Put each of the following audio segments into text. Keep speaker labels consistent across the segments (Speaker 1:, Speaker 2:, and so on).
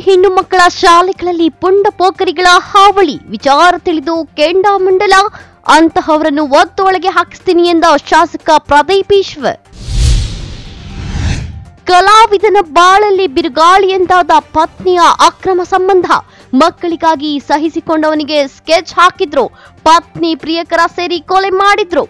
Speaker 1: ಹೆಣ್ಣು ಮಕ್ಕಳ ಶಾಲೆಗಳಲ್ಲಿ ಪುಂಡ ಪೋಖರಿಗಳ ಹಾವಳಿ ವಿಚಾರ ತಿಳಿದು ಕೆಂಡಾಮಂಡಲ ಅಂತಹವರನ್ನು ಒತ್ತೊಳಗೆ ಹಾಕಿಸ್ತೀನಿ ಎಂದ ಶಾಸಕ ಪ್ರದೀಪ್ ಈಶ್ವರ್ ಕಲಾವಿದನ ಬಾಳಲ್ಲಿ ಬಿರುಗಾಳಿಯಂತಾದ ಪತ್ನಿಯ ಅಕ್ರಮ ಸಂಬಂಧ ಮಕ್ಕಳಿಗಾಗಿ ಸಹಿಸಿಕೊಂಡವನಿಗೆ ಸ್ಕೆಚ್ ಹಾಕಿದ್ರು ಪತ್ನಿ ಪ್ರಿಯಕರ ಸೇರಿ ಕೊಲೆ ಮಾಡಿದ್ರು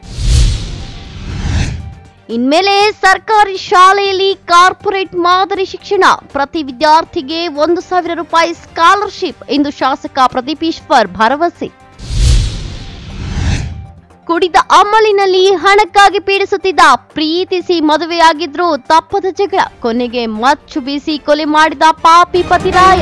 Speaker 1: ಇನ್ಮೇಲೆ ಸರ್ಕಾರಿ ಶಾಲೆಯಲ್ಲಿ ಕಾರ್ಪೊರೇಟ್ ಮಾದರಿ ಶಿಕ್ಷಣ ಪ್ರತಿ ವಿದ್ಯಾರ್ಥಿಗೆ ಒಂದು ಸಾವಿರ ರೂಪಾಯಿ ಸ್ಕಾಲರ್ಶಿಪ್ ಎಂದು ಶಾಸಕ ಪ್ರದೀಪ್ ಈಶ್ವರ್ ಭರವಸೆ ಕುಡಿದ ಅಮಲಿನಲ್ಲಿ ಹಣಕ್ಕಾಗಿ ಪೀಡಿಸುತ್ತಿದ್ದ ಪ್ರೀತಿಸಿ ಮದುವೆಯಾಗಿದ್ರು ತಪ್ಪದ ಜಗಳ ಕೊನೆಗೆ ಮಚ್ಚು ಬೀಸಿ ಕೊಲೆ ಮಾಡಿದ ಪಾಪಿ ಪತಿರಾಯ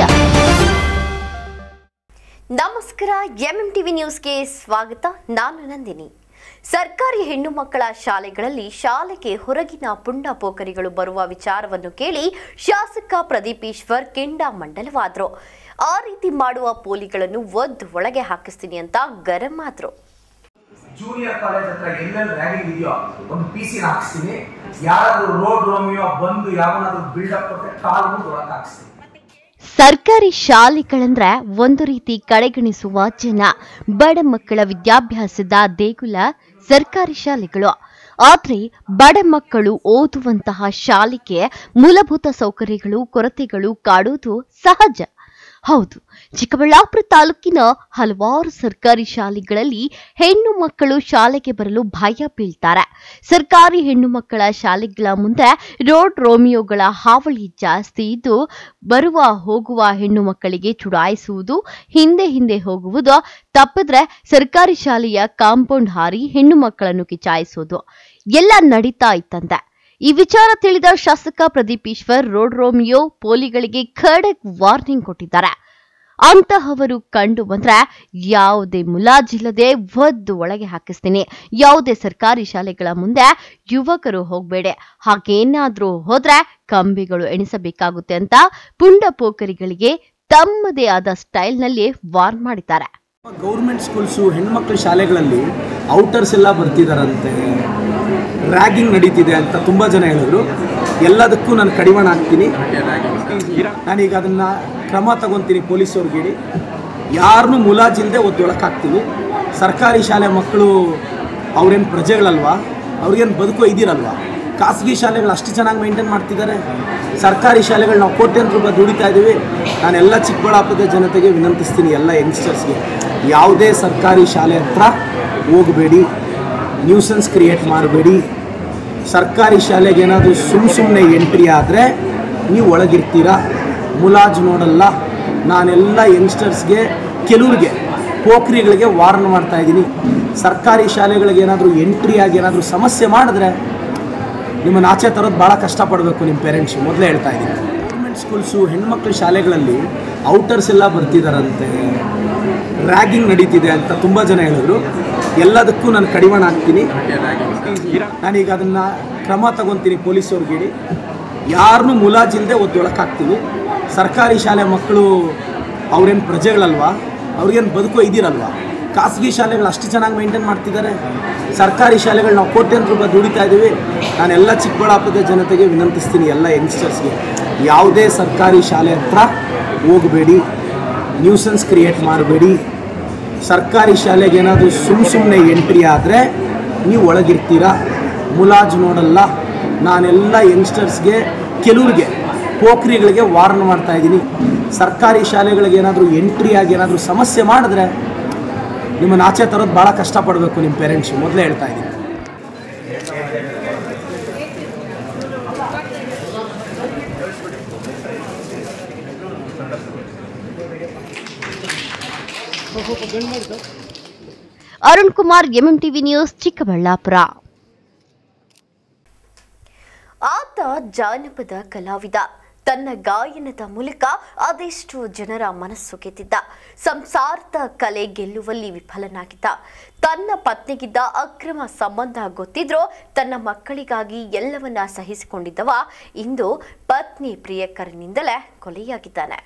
Speaker 2: ನಮಸ್ಕಾರ ಎಂಎಂ ಟಿವಿ ನ್ಯೂಸ್ಗೆ ಸ್ವಾಗತ ನಾನು ನಂದಿನಿ ಸರ್ಕಾರಿ ಹೆಣ್ಣು ಮಕ್ಕಳ ಶಾಲೆಗಳಲ್ಲಿ ಶಾಲೆಗೆ ಹೊರಗಿನ ಪುಂಡ ಪೋಖರಿಗಳು ಬರುವ ವಿಚಾರವನ್ನು ಕೇಳಿ ಶಾಸಕ ಪ್ರದೀಪ್ ಈಶ್ವರ್ ಕೆಂಡಾಮಂಡಲವಾದ್ರು ಆ ರೀತಿ ಮಾಡುವ ಪೋಲಿಗಳನ್ನು ಒದ್ದು ಒಳಗೆ ಹಾಕಿಸ್ತೀನಿ ಅಂತ ಗರಂ ಆದ್ರು
Speaker 3: ಜೂನಿಯರ್ ಕಾಲೇಜ್ ಹತ್ರ ಎಲ್ಲೆಲ್ಲಿ ರ್ಯಾಗಿಂಗ್ ಇದೆಯೋ ಒಂದು ಪಿ ಸಿ ಹಾಕ್ಸ್ತೀನಿ ಯಾರಾದ್ರೂ ರೋಡ್ ರೋಮಿಯೋ ಬಂದು ಯಾವನಾದ್ರೂ ಬಿಲ್ಡಪ್ ಕೊಟ್ಟರೆ ಕಾಲ್ ಮುಟ್ಟು ಒಳಗೆ ಹಾಕ್ಸ್ತೀನಿ
Speaker 1: ಸರ್ಕಾರಿ ಶಾಲೆಗಳಂದ್ರೆ ಒಂದು ರೀತಿ ಕಡೆಗಣಿಸುವ ಜನ ಬಡ ಮಕ್ಕಳ ವಿದ್ಯಾಭ್ಯಾಸದ ದೇಗುಲ ಸರ್ಕಾರಿ ಶಾಲೆಗಳು ಆದ್ರೆ ಬಡ ಮಕ್ಕಳು ಓದುವಂತಹ ಶಾಲೆಗೆ ಮೂಲಭೂತ ಸೌಕರ್ಯಗಳು ಕೊರತೆಗಳು ಕಾಡುವುದು ಸಹಜ ಹೌದು ಚಿಕ್ಕಬಳ್ಳಾಪುರ ತಾಲೂಕಿನ ಹಲವಾರು ಸರ್ಕಾರಿ ಶಾಲೆಗಳಲ್ಲಿ ಹೆಣ್ಣು ಮಕ್ಕಳು ಶಾಲೆಗೆ ಬರಲು ಭಯ ಬೀಳ್ತಾರೆ ಸರ್ಕಾರಿ ಹೆಣ್ಣು ಮಕ್ಕಳ ಶಾಲೆಗಳ ಮುಂದೆ ರೋಡ್ ರೋಮಿಯೋಗಳ ಹಾವಳಿ ಜಾಸ್ತಿ ಇದ್ದು ಬರುವ ಹೋಗುವ ಹೆಣ್ಣು ಮಕ್ಕಳಿಗೆ ಚುಡಾಯಿಸುವುದು ಹಿಂದೆ ಹಿಂದೆ ಹೋಗುವುದು ತಪ್ಪಿದ್ರೆ ಸರ್ಕಾರಿ ಶಾಲೆಯ ಕಾಂಪೌಂಡ್ ಹಾರಿ ಹೆಣ್ಣು ಮಕ್ಕಳನ್ನು ಕಿಚಾಯಿಸುವುದು ಎಲ್ಲ ನಡೀತಾ ಇತ್ತಂತೆ ಈ ವಿಚಾರ ತಿಳಿದ ಶಾಸಕ ಪ್ರದೀಪ್ ಈಶ್ವರ್ ರೋಡ್ ರೋಮಿಯೋ ಪೋಲಿಗಳಿಗೆ ಖಡಕ್ ವಾರ್ನಿಂಗ್ ಕೊಟ್ಟಿದ್ದಾರೆ ಅಂತಹವರು ಕಂಡು ಬಂದ್ರೆ ಯಾವುದೇ ಮುಲಾಜಿಲ್ಲದೆ ಒದ್ದು ಒಳಗೆ ಹಾಕಿಸ್ತೀನಿ ಯಾವುದೇ ಸರ್ಕಾರಿ ಶಾಲೆಗಳ ಮುಂದೆ ಯುವಕರು ಹೋಗ್ಬೇಡಿ ಹಾಗೇನಾದ್ರೂ ಹೋದ್ರೆ ಕಂಬಿಗಳು ಎಣಿಸಬೇಕಾಗುತ್ತೆ ಅಂತ ಪುಂಡ ಪೋಖರಿಗಳಿಗೆ ತಮ್ಮದೇ ಆದ ಸ್ಟೈಲ್ನಲ್ಲಿ ವಾರ್ನ್ ಮಾಡಿದ್ದಾರೆ
Speaker 4: ಗೌರ್ಮೆಂಟ್ ಸ್ಕೂಲ್ಸು ಹೆಣ್ಮಕ್ಳ ಶಾಲೆಗಳಲ್ಲಿ ಔಟರ್ಸ್ ಎಲ್ಲ ಬರ್ತಿದಾರಂತೆ ರ್ಯಾಗಿಂಗ್ ನಡೀತಿದೆ ಅಂತ ತುಂಬ ಜನ ಹೇಳಿದ್ರು ಎಲ್ಲದಕ್ಕೂ ನಾನು ಕಡಿವಾಣ ಹಾಕ್ತೀನಿ ನಾನೀಗ ಅದನ್ನು ಕ್ರಮ ತಗೊತೀನಿ ಪೊಲೀಸವ್ರಿಗೆ ಹೇಳಿ ಯಾರನ್ನೂ ಮುಲಾಜಿಲ್ಲದೆ ಒದ್ದೊಳಕ್ಕೆ ಹಾಕ್ತೀವಿ ಸರ್ಕಾರಿ ಶಾಲೆ ಮಕ್ಕಳು ಅವ್ರೇನು ಪ್ರಜೆಗಳಲ್ವಾ ಅವ್ರಿಗೇನು ಬದುಕೋ ಇದಿರಲ್ವಾ ಖಾಸಗಿ ಶಾಲೆಗಳು ಅಷ್ಟು ಚೆನ್ನಾಗಿ ಮೇಂಟೈನ್ ಮಾಡ್ತಿದ್ದಾರೆ ಸರ್ಕಾರಿ ಶಾಲೆಗಳು ನಾವು ಕೋಟ್ಯಾಂತರ ರೂಪಾಯಿ ದುಡಿತಾ ಇದ್ದೀವಿ ನಾನೆಲ್ಲ ಚಿಕ್ಕಬಳ್ಳಾಪುರದ ಜನತೆಗೆ ವಿನಂತಿಸ್ತೀನಿ ಎಲ್ಲ ಯಂಗ್ಸ್ಟರ್ಸ್ಗೆ ಯಾವುದೇ ಸರ್ಕಾರಿ ಶಾಲೆ ಹತ್ರ ಹೋಗಬೇಡಿ ನ್ಯೂಸನ್ಸ್ ಕ್ರಿಯೇಟ್ ಮಾಡಬೇಡಿ ಸರ್ಕಾರಿ ಶಾಲೆಗೆ ಏನಾದರೂ ಸುಮ್ಮ ಸುಮ್ಮನೆ ಎಂಟ್ರಿ ಆದರೆ ನೀವು ಒಳಗಿರ್ತೀರಾ ಮುಲಾಜ್ ನೋಡಲ್ಲ ನಾನೆಲ್ಲ ಯಂಗ್ಸ್ಟರ್ಸ್ಗೆ ಕೆಲವ್ರಿಗೆ ಪೋಖ್ರಿಗಳಿಗೆ ವಾರ್ನ್ ಮಾಡ್ತಾ ಇದ್ದೀನಿ ಸರ್ಕಾರಿ ಶಾಲೆಗಳಿಗೆ ಏನಾದರೂ ಎಂಟ್ರಿ ಆಗಿ ಏನಾದರೂ ಸಮಸ್ಯೆ ಮಾಡಿದ್ರೆ ನಿಮ್ಮನ್ನು ಆಚೆ ತರೋದು ಭಾಳ ಕಷ್ಟಪಡಬೇಕು ನಿಮ್ಮ ಪೇರೆಂಟ್ಸು ಮೊದಲೇ ಹೇಳ್ತಾ ಇದ್ದೀನಿ ಗೌರ್ಮೆಂಟ್ ಸ್ಕೂಲ್ಸು ಹೆಣ್ಮಕ್ಳ ಶಾಲೆಗಳಲ್ಲಿ ಔಟರ್ಸ್ ಎಲ್ಲ ಬರ್ತಿದಾರಂತೆ ರ್ಯಾಗಿಂಗ್ ನಡೀತಿದೆ ಅಂತ ತುಂಬ ಜನ ಹೇಳಿದ್ರು ಎಲ್ಲದಕ್ಕೂ ನಾನು ಕಡಿವಾಣ ಹಾಕ್ತೀನಿ ನಾನೀಗ ಅದನ್ನು ಕ್ರಮ ತಗೊತೀನಿ ಪೊಲೀಸವ್ರಿಗೆ ಹೇಳಿ ಯಾರನ್ನೂ ಮುಲಾಜಿಲ್ಲದೆ ಒದ್ದೊಳಕ್ಕೆ ಹಾಕ್ತೀವಿ ಸರ್ಕಾರಿ ಶಾಲೆ ಮಕ್ಕಳು ಅವ್ರೇನು ಪ್ರಜೆಗಳಲ್ವಾ ಅವ್ರಿಗೇನು ಬದುಕೋ ಇದಿರಲ್ವಾ ಖಾಸಗಿ ಶಾಲೆಗಳು ಅಷ್ಟು ಚೆನ್ನಾಗಿ ಮೇಂಟೈನ್ ಮಾಡ್ತಿದ್ದಾರೆ ಸರ್ಕಾರಿ ಶಾಲೆಗಳು ನಾವು ಕೋಟ್ಯಾಂತರ ರೂಪಾಯಿ ದುಡಿತಾ ಇದ್ದೀವಿ ನಾನೆಲ್ಲ ಚಿಕ್ಕಬಳ್ಳಾಪುರದ ಜನತೆಗೆ ವಿನಂತಿಸ್ತೀನಿ ಎಲ್ಲ ಯಂಗ್ಸ್ಟರ್ಸ್ಗೆ ಯಾವುದೇ ಸರ್ಕಾರಿ ಶಾಲೆ ಹತ್ರ ಹೋಗಬೇಡಿ ನ್ಯೂಸನ್ಸ್ ಕ್ರಿಯೇಟ್ ಮಾಡಬೇಡಿ ಸರ್ಕಾರಿ ಶಾಲೆಗೆ ಏನಾದರೂ ಸುಮ್ಮ ಸುಮ್ಮನೆ ಎಂಟ್ರಿ ಆದರೆ ನೀವು ಒಳಗಿರ್ತೀರಾ ಮುಲಾಜ್ ನೋಡಲ್ಲ ನಾನೆಲ್ಲ ಯಂಗ್ಸ್ಟರ್ಸ್ಗೆ ಕೆಲವ್ರಿಗೆ ಪೋಖ್ರಿಗಳಿಗೆ ವಾರ್ನ್ ಮಾಡ್ತಾ ಇದ್ದೀನಿ ಸರ್ಕಾರಿ ಶಾಲೆಗಳಿಗೆ ಏನಾದರೂ ಎಂಟ್ರಿ ಆಗಿ ಏನಾದರೂ ಸಮಸ್ಯೆ ಮಾಡಿದ್ರೆ ನಿಮ್ಮನ್ನು ಆಚೆ ತರೋದು ಭಾಳ ಕಷ್ಟಪಡಬೇಕು ನಿಮ್ಮ ಪೇರೆಂಟ್ಸು ಮೊದಲೇ ಹೇಳ್ತಾ ಇದ್ದೀನಿ
Speaker 1: Arun Kumar MM TV news Chikkaballapur
Speaker 2: ಆತ ಜಾನಪದ ಕಲಾವಿದ ತನ್ನ ಗಾಯನದ ಮೂಲಕ ಅದೆಷ್ಟು ಜನರ ಮನಸ್ಸು ಗೆದ್ದಿದ್ದ ಸಂಸಾರದ ಕಲೆ ಗೆಲ್ಲುವಲ್ಲಿ ವಿಫಲನಾಗಿದ್ದ ತನ್ನ ಪತ್ನಿಗಿದ್ದ ಅಕ್ರಮ ಸಂಬಂಧ ಗೊತ್ತಿದ್ರೂ ತನ್ನ ಮಕ್ಕಳಿಗಾಗಿ ಎಲ್ಲವನ್ನ ಸಹಿಸಿಕೊಂಡಿದ್ದವ ಇಂದು ಪತ್ನಿ ಪ್ರಿಯಕರನಿಂದಲೇ ಕೊಲೆಯಾಗಿದ್ದಾನೆ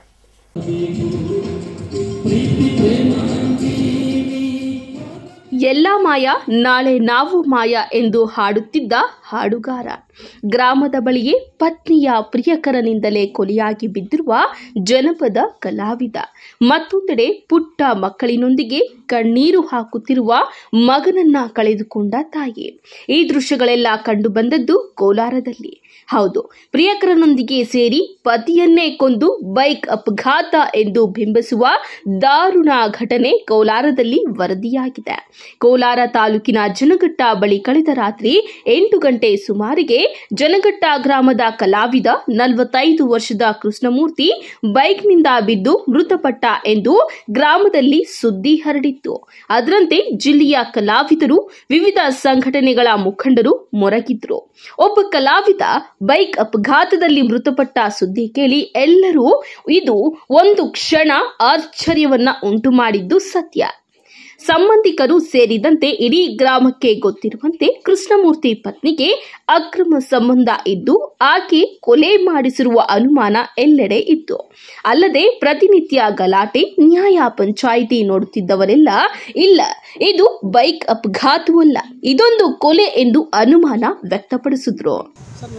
Speaker 5: ಎಲ್ಲ ಮಾಯ ನಾಳೆ ನಾವು ಮಾಯ ಎಂದು ಹಾಡುತ್ತಿದ್ದ ಹಾಡುಗಾರ ಗ್ರಾಮದ ಬಳಿಯೇ ಪತ್ನಿಯ ಪ್ರಿಯಕರನಿಂದಲೇ ಕೊಲೆಯಾಗಿ ಬಿದ್ದಿರುವ ಜನಪದ ಕಲಾವಿದ ಮತ್ತೊಂದೆಡೆ ಪುಟ್ಟ ಮಕ್ಕಳಿನೊಂದಿಗೆ ಕಣ್ಣೀರು ಹಾಕುತ್ತಿರುವ ಮಗನನ್ನ ಕಳೆದುಕೊಂಡ ತಾಯಿ ಈ ದೃಶ್ಯಗಳೆಲ್ಲ ಕಂಡುಬಂದದ್ದು ಕೋಲಾರದಲ್ಲಿ ಹೌದು ಪ್ರಿಯಕರನೊಂದಿಗೆ ಸೇರಿ ಪತಿಯನ್ನೇ ಕೊಂದು ಬೈಕ್ ಅಪಘಾತ ಎಂದು ಬಿಂಬಿಸುವ ದಾರುಣ ಘಟನೆ ಕೋಲಾರದಲ್ಲಿ ವರದಿಯಾಗಿದೆ ಕೋಲಾರ ತಾಲೂಕಿನ ಜನಘಟ್ಟ ಬಳಿ ಕಳೆದ ರಾತ್ರಿ ಎಂಟು ಗಂಟೆ ಸುಮಾರಿಗೆ ಜನಘಟ್ಟ ಗ್ರಾಮದ ಕಲಾವಿದ ನಲವತ್ತೈದು ವರ್ಷದ ಕೃಷ್ಣಮೂರ್ತಿ ಬೈಕ್ನಿಂದ ಬಿದ್ದು ಮೃತಪಟ್ಟ ಎಂದು ಗ್ರಾಮದಲ್ಲಿ ಸುದ್ದಿ ಹರಡಿತ್ತು ಅದರಂತೆ ಜಿಲ್ಲೆಯ ಕಲಾವಿದರು ವಿವಿಧ ಸಂಘಟನೆಗಳ ಮುಖಂಡರು ಮೊರಗಿದ್ರು ಒಬ್ಬ ಕಲಾವಿದ ಬೈಕ್ ಅಪಘಾತದಲ್ಲಿ ಮೃತಪಟ್ಟ ಸುದ್ದಿ ಕೇಳಿ ಎಲ್ಲರೂ ಇದು ಒಂದು ಕ್ಷಣ ಆಶ್ಚರ್ಯವನ್ನ ಉಂಟು ಮಾಡಿದ್ದು ಸತ್ಯ ಸಂಬಂಧಿಕರು ಸೇರಿದಂತೆ ಇಡೀ ಗ್ರಾಮಕ್ಕೆ ಗೊತ್ತಿರುವಂತೆ ಕೃಷ್ಣಮೂರ್ತಿ ಪತ್ನಿಗೆ ಅಕ್ರಮ ಸಂಬಂಧ ಇದ್ದು ಆಕೆ ಕೊಲೆ ಮಾಡಿಸಿರುವ ಅನುಮಾನ ಎಲ್ಲೆಡೆ ಇತ್ತು ಅಲ್ಲದೆ ಪ್ರತಿನಿತ್ಯ ಗಲಾಟೆ ನ್ಯಾಯ ಪಂಚಾಯಿತಿ ನೋಡುತ್ತಿದ್ದವರೆಲ್ಲ ಇಲ್ಲ ಇದು ಬೈಕ್ ಅಪಘಾತವಲ್ಲ ಇದೊಂದು ಕೊಲೆ ಎಂದು ಅನುಮಾನ ವ್ಯಕ್ತಪಡಿಸಿದ್ರು
Speaker 6: ಸರ್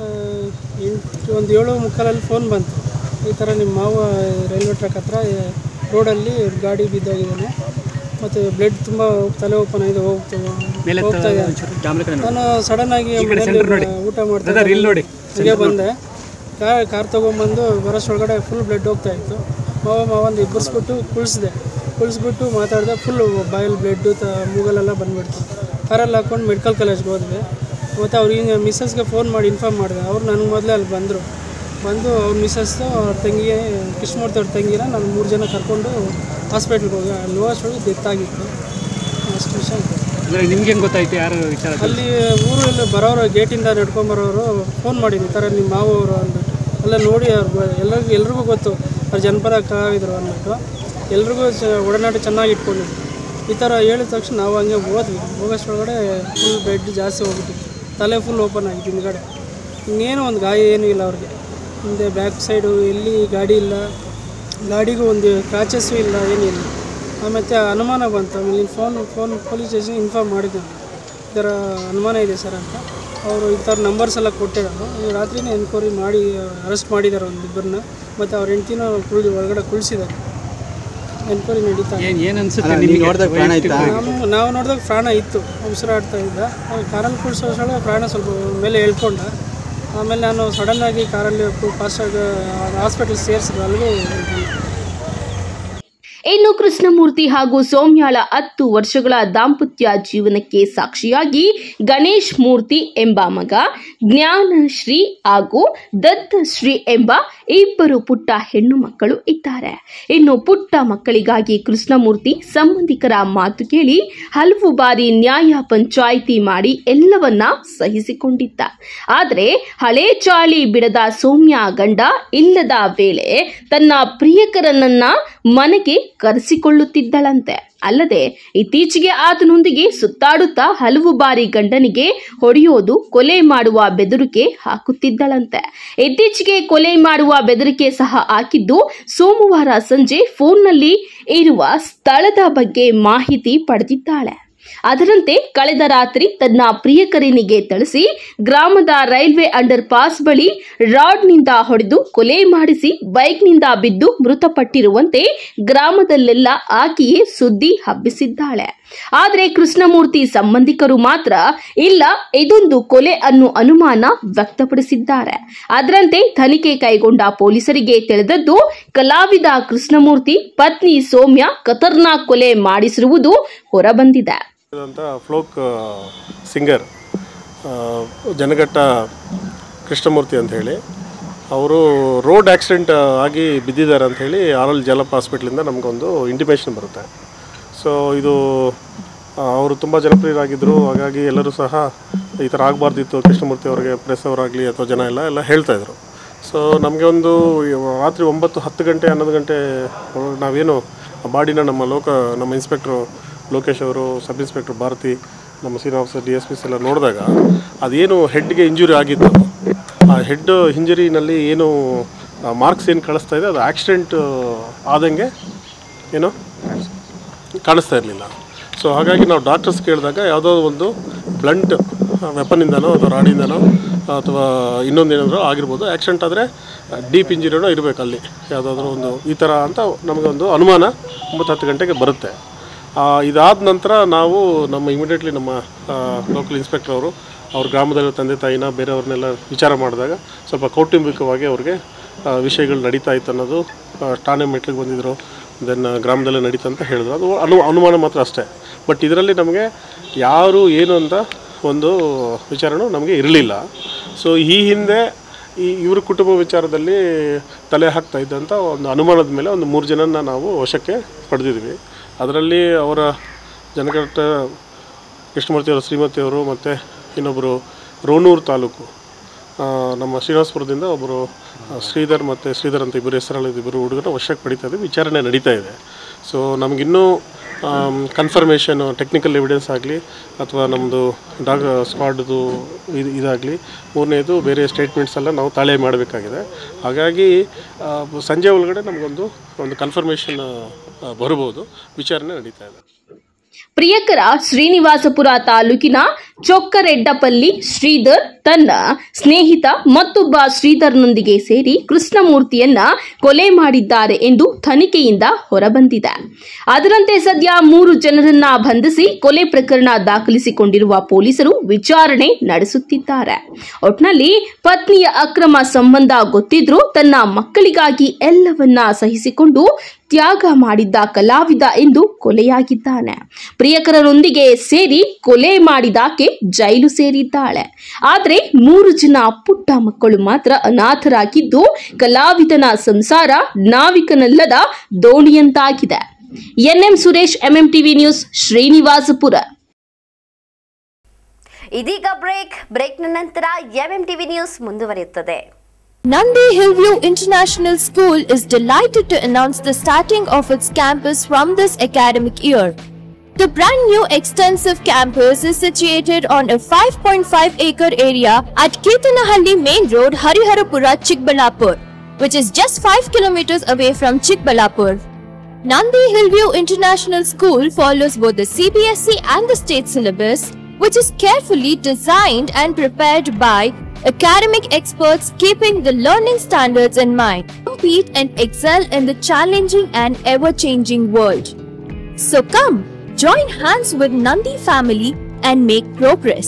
Speaker 6: ಎಂಟು ಒಂದು ಏಳು ಮುಕ್ಕಾಲಲ್ಲಿ ಫೋನ್ ಬಂತು ಈ ಥರ ನಿಮ್ಮ ಮಾವ ರೈಲ್ವೆ ಟ್ರ್ಯಾಕ್ ಹತ್ರ ರೋಡಲ್ಲಿ ಗಾಡಿ ಬಿದ್ದೋಗಿದ್ದಾನೆ ಮತ್ತು ಬ್ಲಡ್ ತುಂಬ ತಲೆ ಓಪನ್ ಆಗಿದೆ ಹೋಗ್ತಾ ಹೋಗ್ತಾ ಇದೆ ನಾನು ಸಡನ್ನಾಗಿ ಮನೆಯಲ್ಲಿ ಊಟ ಮಾಡ್ತಾ ಇದ್ದೆ. ಹಂಗೆ ಬಂದೆ ಕಾರ್ ಕಾರ್ ತೊಗೊಂಬಂದು ಬರೋಷ್ಟೊಳಗಡೆ ಫುಲ್ ಬ್ಲಡ್ ಹೋಗ್ತಾ ಇತ್ತು ಮಾವ ಮಾವಂದು ಇಬ್ಬರಿಸ್ಬಿಟ್ಟು ಕುಳಿಸ್ದೆ ಕುಳಿಸ್ಬಿಟ್ಟು ಮಾತಾಡಿದೆ ಫುಲ್ ಬಾಯಲ್ಲಿ ಬ್ಲಡ್ಡು ತ ಮೂಗಲೆಲ್ಲ ಬಂದುಬಿಡ್ತು ಕಾರಲ್ಲಿ ಹಾಕ್ಕೊಂಡು ಮೆಡಿಕಲ್ ಕಾಲೇಜ್ಗೆ ಹೋದ್ವಿ ಮತ್ತು ಅವ್ರಿಗೆ ಮಿಸ್ಸಸ್ಗೆ ಫೋನ್ ಮಾಡಿ ಇನ್ಫಾರ್ಮ್ ಮಾಡಿದೆ ಅವ್ರು ನನಗೆ ಮೊದಲೇ ಅಲ್ಲಿ ಬಂದರು ಬಂದು ಅವ್ರ ಮಿಸ್ಸಸ್ಸು ಅವ್ರ ತಂಗಿ ಕೃಷ್ಣಮೂರ್ತಿ ಅವ್ರ ತಂಗಿನ ನಾನು ಮೂರು ಜನ ಕರ್ಕೊಂಡು ಹಾಸ್ಪಿಟ್ಲ್ಗೆ ಹೋಗಿ ಅಲ್ಲಿ ಹೋಗೋಷ್ಟೊಳಗೆ ಡೆತ್ ಆಗಿತ್ತು ಅಷ್ಟು ವಿಷಯ ಇದೆ.
Speaker 7: ಅಂದರೆ ನಿಮ್ಗೆ ಹೆಂಗೆ ಗೊತ್ತಾಯ್ತು ಯಾರು ವಿಚಾರ
Speaker 6: ಅಲ್ಲಿ ಊರಲ್ಲಿ ಬರೋರು ಗೇಟಿಂದ ನಡ್ಕೊಂಬರೋರು ಫೋನ್ ಮಾಡಿದ್ವಿ ಈ ಥರ ನಿಮ್ಮ ಮಾವವರು ಅಂದ್ಬಿಟ್ಟು ಎಲ್ಲ ನೋಡಿ ಅವ್ರು ಎಲ್ಲರಿಗೂ ಎಲ್ರಿಗೂ ಗೊತ್ತು ಅವ್ರು ಜನಪದ ಕಲಾವಿದರು ಅಂದ್ಬಿಟ್ಟು ಎಲ್ರಿಗೂ ಚ ಒಡನಾಟ ಚೆನ್ನಾಗಿ ಇಟ್ಕೊಂಡಿದ್ರು ಈ ಥರ ಹೇಳಿದ ತಕ್ಷಣ ನಾವು ಹಂಗೆ ಹೋದ್ವಿ ಹೋಗೋಷ್ಟೊಳಗಡೆ ಫುಲ್ ಬೆಡ್ ಜಾಸ್ತಿ ಹೋಗ್ಬಿಟ್ಟಿತ್ತು ತಲೆ ಫುಲ್ ಓಪನ್ ಆಗಿತ್ತು ಹಿಂದ್ಗಡೆ ಇನ್ನೇನು ಒಂದು ಗಾಯ ಏನೂ ಇಲ್ಲ ಅವ್ರಿಗೆ ಹಿಂದೆ ಬ್ಯಾಕ್ ಸೈಡು ಎಲ್ಲಿ ಗಾಡಿ ಇಲ್ಲ ಗಾಡಿಗೂ ಒಂದು ಕ್ರಾಚಸ್ಸು ಇಲ್ಲ ಏನಿಲ್ಲ ಆಮೇಲೆ ಅನುಮಾನ ಬಂತು ಆಮೇಲೆ phone phone police station inform ಮಾಡಿದ್ದೆ ನಾನು. ಈ ಥರ ಅನುಮಾನ ಇದೆ ಸರ್ ಅಂತ ಅವರು ಈ ಥರ ನಂಬರ್ಸ್ ಎಲ್ಲ ಕೊಟ್ಟಿದ್ದಾರೆ ಈ ರಾತ್ರಿನೇ ಎನ್ಕ್ವೈರಿ ಮಾಡಿ ಅರೆಸ್ಟ್ ಮಾಡಿದ್ದಾರೆ ಒಂದು ಇಬ್ಬರನ್ನ ಮತ್ತು ಅವ್ರ ಹೆಂಡ್ತಿನ ಕುಳ್ದು ಒಳಗಡೆ ಕುಳಿಸಿದ್ದಾರೆ ಎನ್ಕ್ವೈರಿ ನಡೀತಾ ಇದೆ.
Speaker 7: ಏನು ಏನು ಅನ್ಸುತ್ತೆ ನಿಮಗೆ
Speaker 6: ನಾವು ನಾವು ನೋಡಿದಾಗ ಪ್ರಾಣ ಇತ್ತು ಉಸಿರಾಡ್ತಾ ಇದ್ದ ಅವ್ನು ಕಾರಲ್ಲಿ ಕುಳಿಸೋಷ್ಟೊಳಗೆ ಪ್ರಾಣ ಸ್ವಲ್ಪ ಮೇಲೆ ಹೇಳ್ಕೊಂಡ ಆಮೇಲೆ ನಾನು ಸಡನ್ನಾಗಿ ಕಾರಲ್ಲಿ ಫಾಸ್ಟಾಗಿ ಹಾಸ್ಪಿಟಲ್ ಸೇರಿಸಿದ್ರು ಅಲ್ಲಿಗೂ
Speaker 5: ಇನ್ನು ಕೃಷ್ಣಮೂರ್ತಿ ಹಾಗೂ ಸೌಮ್ಯಾಳ ಹತ್ತು ವರ್ಷಗಳ ದಾಂಪತ್ಯ ಜೀವನಕ್ಕೆ ಸಾಕ್ಷಿಯಾಗಿ ಗಣೇಶ್ ಮೂರ್ತಿ ಎಂಬ ಮಗ ಜ್ಞಾನಶ್ರೀ ಹಾಗೂ ದತ್ತಶ್ರೀ ಎಂಬ ಇಬ್ಬರು ಪುಟ್ಟ ಹೆಣ್ಣು ಮಕ್ಕಳು ಇದ್ದಾರೆ ಇನ್ನು ಪುಟ್ಟ ಮಕ್ಕಳಿಗಾಗಿ ಕೃಷ್ಣಮೂರ್ತಿ ಸಂಬಂಧಿಕರ ಮಾತು ಕೇಳಿ ಹಲವು ಬಾರಿ ನ್ಯಾಯ ಪಂಚಾಯಿತಿ ಮಾಡಿ ಎಲ್ಲವನ್ನ ಸಹಿಸಿಕೊಂಡಿದ್ದ ಆದರೆ ಹಳೆ ಚಾಳಿ ಬಿಡದ ಸೌಮ್ಯ ಗಂಡ ಇಲ್ಲದ ವೇಳೆ ತನ್ನ ಪ್ರಿಯಕರನನ್ನ ಮನೆಗೆ ಕರೆಸಿಕೊಳ್ಳುತ್ತಿದ್ದಳಂತೆ ಅಲ್ಲದೆ ಇತ್ತೀಚೆಗೆ ಆತನೊಂದಿಗೆ ಸುತ್ತಾಡುತ್ತಾ ಹಲವು ಬಾರಿ ಗಂಡನಿಗೆ ಹೊಡೆಯೋದು ಕೊಲೆ ಮಾಡುವ ಬೆದರಿಕೆ ಹಾಕುತ್ತಿದ್ದಳಂತೆ ಇತ್ತೀಚೆಗೆ ಕೊಲೆ ಮಾಡುವ ಬೆದರಿಕೆ ಸಹ ಹಾಕಿದ್ದು ಸೋಮವಾರ ಸಂಜೆ ಫೋನ್ನಲ್ಲಿ ಇರುವ ಸ್ಥಳದ ಬಗ್ಗೆ ಮಾಹಿತಿ ಪಡೆದಿದ್ದಾಳೆ ಅದರಂತೆ ಕಳೆದ ರಾತ್ರಿ ತನ್ನ ಪ್ರಿಯಕರನಿಗೆ ತಿಳಿಸಿ ಗ್ರಾಮದ ರೈಲ್ವೆ ಅಂಡರ್ ಪಾಸ್ ಬಳಿ ರಾಡ್ನಿಂದ ಹೊಡೆದು ಕೊಲೆ ಮಾಡಿಸಿ ಬೈಕ್ನಿಂದ ಬಿದ್ದು ಮೃತಪಟ್ಟಿರುವಂತೆ ಗ್ರಾಮದಲ್ಲೆಲ್ಲ ಆಕೆಯೇ ಸುದ್ದಿ ಹಬ್ಬಿಸಿದ್ದಾಳೆ ಆದರೆ ಕೃಷ್ಣಮೂರ್ತಿ ಸಂಬಂಧಿಕರು ಮಾತ್ರ ಇಲ್ಲ ಇದೊಂದು ಕೊಲೆ ಅನ್ನೋ ಅನುಮಾನ ವ್ಯಕ್ತಪಡಿಸಿದ್ದಾರೆ ಅದರಂತೆ ತನಿಖೆ ಕೈಗೊಂಡ ಪೊಲೀಸರಿಗೆ ತಿಳಿದದ್ದು ಕಲಾವಿದ ಕೃಷ್ಣಮೂರ್ತಿ ಪತ್ನಿ ಸೌಮ್ಯ ಖತರ್ನಾಕ್ ಕೊಲೆ ಮಾಡಿಸಿರುವುದು ಹೊರಬಂದಿದೆ
Speaker 8: ಅಂತ ಫ್ಲೋಕ್ ಸಿಂಗರ್ ಜನಘಟ್ಟ ಕೃಷ್ಣಮೂರ್ತಿ ಅಂತ ಹೇಳಿ ಅವರು ರೋಡ್ ಆಕ್ಸಿಡೆಂಟ್ ಆಗಿ ಬಿದ್ದಿದ್ದಾರೆ ಅಂತ ಹೇಳಿ ಆರ್ ಎಲ್ ಜಲಪ ಹಾಸ್ಪಿಟ್ಲಿಂದ ನಮಗೊಂದು ಇಂಟಿಮೇಷನ್ ಬರುತ್ತೆ ಸೊ ಇದು ಆ, ಅವರು ತುಂಬ ಜನಪ್ರಿಯರಾಗಿದ್ದರು ಹಾಗಾಗಿ ಎಲ್ಲರೂ ಸಹ ಈ ಥರ ಆಗಬಾರ್ದಿತ್ತು ಕೃಷ್ಣಮೂರ್ತಿ ಅವರಿಗೆ ಪ್ರೆಸ್ ಅವರಾಗಲಿ ಅಥವಾ ಜನ ಎಲ್ಲ ಎಲ್ಲ ಹೇಳ್ತಾಯಿದ್ರು ಸೊ ನಮಗೆ ಒಂದು ರಾತ್ರಿ ಒಂಬತ್ತು ಹತ್ತು ಗಂಟೆ ಹನ್ನೊಂದು ಗಂಟೆ ಒಳಗೆ ನಾವೇನು ಆ ಬಾಡಿನ ನಮ್ಮ ಲೋಕ ನಮ್ಮ ಇನ್ಸ್ಪೆಕ್ಟ್ರು ಲೋಕೇಶ್ ಅವರು ಸಬ್ ಇನ್ಸ್ಪೆಕ್ಟರ್ ಭಾರತಿ ನಮ್ಮ senior officer D S Ps ಎಲ್ಲ ನೋಡಿದಾಗ ಅದೇನು ಹೆಡ್ಗೆ ಇಂಜುರಿ ಆಗಿತ್ತು ಆ ಹೆಡ್ ಇಂಜುರಿನಲ್ಲಿ ಏನು ಮಾರ್ಕ್ಸ್ ಏನು ಕಳಿಸ್ತಾ ಇದೆ ಅದು ಆಕ್ಸಿಡೆಂಟ್ ಆದಂಗೆ ಏನು ಕಾಣಿಸ್ತಾ ಇರಲಿಲ್ಲ ಸೊ ಹಾಗಾಗಿ ನಾವು ಡಾಕ್ಟರ್ಸ್ ಕೇಳಿದಾಗ ಯಾವುದೋ ಒಂದು ಬ್ಲಂಟ್ ವೆಪನಿಂದನೋ ಅಥವಾ ರಾಡಿಂದನೋ ಅಥವಾ ಇನ್ನೊಂದೇನಾದರೂ ಆಗಿರ್ಬೋದು ಆ್ಯಕ್ಸಿಡೆಂಟ್ ಆದರೆ ಡೀಪ್ ಇಂಜಿರಿನೋ ಇರಬೇಕು ಅಲ್ಲಿ ಯಾವುದಾದ್ರೂ ಒಂದು ಈ ಥರ ಅಂತ ನಮಗೊಂದು ಅನುಮಾನ ಒಂಬತ್ತು ಹತ್ತು ಗಂಟೆಗೆ ಬರುತ್ತೆ ಇದಾದ ನಂತರ ನಾವು ನಮ್ಮ ಇಮಿಡಿಯೇಟ್ಲಿ ನಮ್ಮ ಲೋಕಲ್ ಇನ್ಸ್ಪೆಕ್ಟರ್ ಅವರು ಅವ್ರ ಗ್ರಾಮದಲ್ಲಿರೋ ತಂದೆ ತಾಯಿನ ಬೇರೆಯವ್ರನ್ನೆಲ್ಲ ವಿಚಾರ ಮಾಡಿದಾಗ ಸ್ವಲ್ಪ ಕೌಟುಂಬಿಕವಾಗಿ ಅವ್ರಿಗೆ ಆ, ವಿಷಯಗಳು ನಡೀತಾ ಇತ್ತು ಅನ್ನೋದು ಆ, ಠಾಣೆ ಮೆಟ್ಲಿಗೆ ಬಂದಿದ್ದರು ದೆನ್ ಗ್ರಾಮದಲ್ಲೇ ನಡೀತಾ ಅಂತ ಹೇಳಿದ್ರು ಅದು ಅನು ಅನುಮಾನ ಮಾತ್ರ ಅಷ್ಟೇ ಬಟ್ ಇದರಲ್ಲಿ ನಮಗೆ ಯಾರು ಏನು ಅಂತ ಒಂದು ವಿಚಾರನೂ ನಮಗೆ ಇರಲಿಲ್ಲ ಸೊ ಈ ಹಿಂದೆ ಈ ಇವ್ರ ಕುಟುಂಬ ವಿಚಾರದಲ್ಲಿ ತಲೆ ಹಾಕ್ತಾ ಇದ್ದಂಥ ಒಂದು ಅನುಮಾನದ ಮೇಲೆ ಒಂದು ಮೂರು ಜನನ ನಾವು ವಶಕ್ಕೆ ಪಡೆದಿದ್ವಿ ಅದರಲ್ಲಿ ಅವರ ಜನಕಟ್ಟ ಕೃಷ್ಣಮೂರ್ತಿಯವರ ಶ್ರೀಮತಿಯವರು ಮತ್ತು ಇನ್ನೊಬ್ಬರು ರೋಣೂರು ತಾಲೂಕು ಆ, ನಮ್ಮ ಶ್ರೀನಿವಾಸಪುರದಿಂದ ಒಬ್ಬರು ಆ, ಶ್ರೀಧರ್ ಮತ್ತು ಶ್ರೀಧರ್ ಅಂತ ಇಬ್ಬರು ಹೆಸರಲ್ಲಿ ಇಬ್ಬರು ಹುಡುಗರ ವಶಕ್ಕೆ ಪಡಿತಾ ಇದೆ ವಿಚಾರಣೆ ನಡೀತಾ ಇದೆ ಸೊ ನಮಗಿನ್ನೂ ಕನ್ಫರ್ಮೇಷನ್ ಟೆಕ್ನಿಕಲ್ ಎವಿಡೆನ್ಸ್ ಆಗಲಿ ಅಥವಾ ನಮ್ಮದು ಡಾಗ್ ಸ್ಕ್ವಾಡ್ದು ಇದು ಇದಾಗಲಿ ಮೂರನೇದು ಬೇರೆ ಸ್ಟೇಟ್ಮೆಂಟ್ಸ್ ಎಲ್ಲ ನಾವು ತಾಳೆ ಮಾಡಬೇಕಾಗಿದೆ ಹಾಗಾಗಿ ಆ, ಸಂಜೆ ಒಳಗಡೆ ನಮಗೊಂದು ಒಂದು ಕನ್ಫರ್ಮೇಷನ್ ಬರ್ಬೋದು ವಿಚಾರಣೆ ನಡೀತಾ ಇದೆ
Speaker 5: ಪ್ರಿಯಕರ ಶ್ರೀನಿವಾಸಪುರ ತಾಲೂಕಿನ ಚೊಕ್ಕರೆಡ್ಡಪಲ್ಲಿ ಶ್ರೀಧರ್ ತನ್ನ ಸ್ನೇಹಿತ ಮತ್ತೊಬ್ಬ ಶ್ರೀಧರ್ನೊಂದಿಗೆ ಸೇರಿ ಕೃಷ್ಣಮೂರ್ತಿಯನ್ನ ಕೊಲೆ ಮಾಡಿದ್ದಾರೆ ಎಂದು ತನಿಖೆಯಿಂದ ಹೊರಬಂದಿದೆ ಅದರಂತೆ ಸದ್ಯ ಮೂರು ಜನರನ್ನ ಬಂಧಿಸಿ ಕೊಲೆ ಪ್ರಕರಣ ದಾಖಲಿಸಿಕೊಂಡಿರುವ ಪೊಲೀಸರು ವಿಚಾರಣೆ ನಡೆಸುತ್ತಿದ್ದಾರೆ ಒಟ್ನಲ್ಲಿ ಪತ್ನಿಯ ಅಕ್ರಮ ಸಂಬಂಧ ಗೊತ್ತಿದ್ರೂ ತನ್ನ ಮಕ್ಕಳಿಗಾಗಿ ಎಲ್ಲವನ್ನ ಸಹಿಸಿಕೊಂಡು ತ್ಯಾಗ ಮಾಡಿದ್ದ ಕಲಾವಿದ ಎಂದು ಕೊಲೆಯಾಗಿದ್ದಾನೆ ಪ್ರಿಯಕರರೊಂದಿಗೆ ಸೇರಿ ಕೊಲೆ ಮಾಡಿದಾಕೆ ಜೈಲು ಸೇರಿದ್ದಾಳೆ ಆದರೆ ಮೂರು ಜನ ಪುಟ್ಟ ಮಕ್ಕಳು ಮಾತ್ರ ಅನಾಥರಾಗಿದ್ದು ಕಲಾವಿದನ ಸಂಸಾರ ನಾವಿಕನಲ್ಲದ ದೋಣಿಯಂತಾಗಿದೆ NM Suresh MM TV news Srinivaspur
Speaker 2: ಇದೀಗ ಬ್ರೇಕ್ ಬ್ರೇಕ್ನ ನಂತರ ಎಂಎಂ ಟಿವಿ ನ್ಯೂಸ್ ಮುಂದುವರಿಯುತ್ತದೆ
Speaker 9: Nandi Hillview International School is delighted to announce the starting of its campus from this academic year. The brand new extensive campus is situated on a 5.5 acre area at Ketanahalli Main Road, Hariharapura, Chikbalapur, which is just 5 kilometers away from Chikbalapur. Nandi Hillview International School follows both the CBSE and the state syllabus, which is carefully designed and prepared by academic experts keeping the learning standards in mind. Compete and excel in the challenging and ever-changing world. So come, join hands with Nandi family and make progress.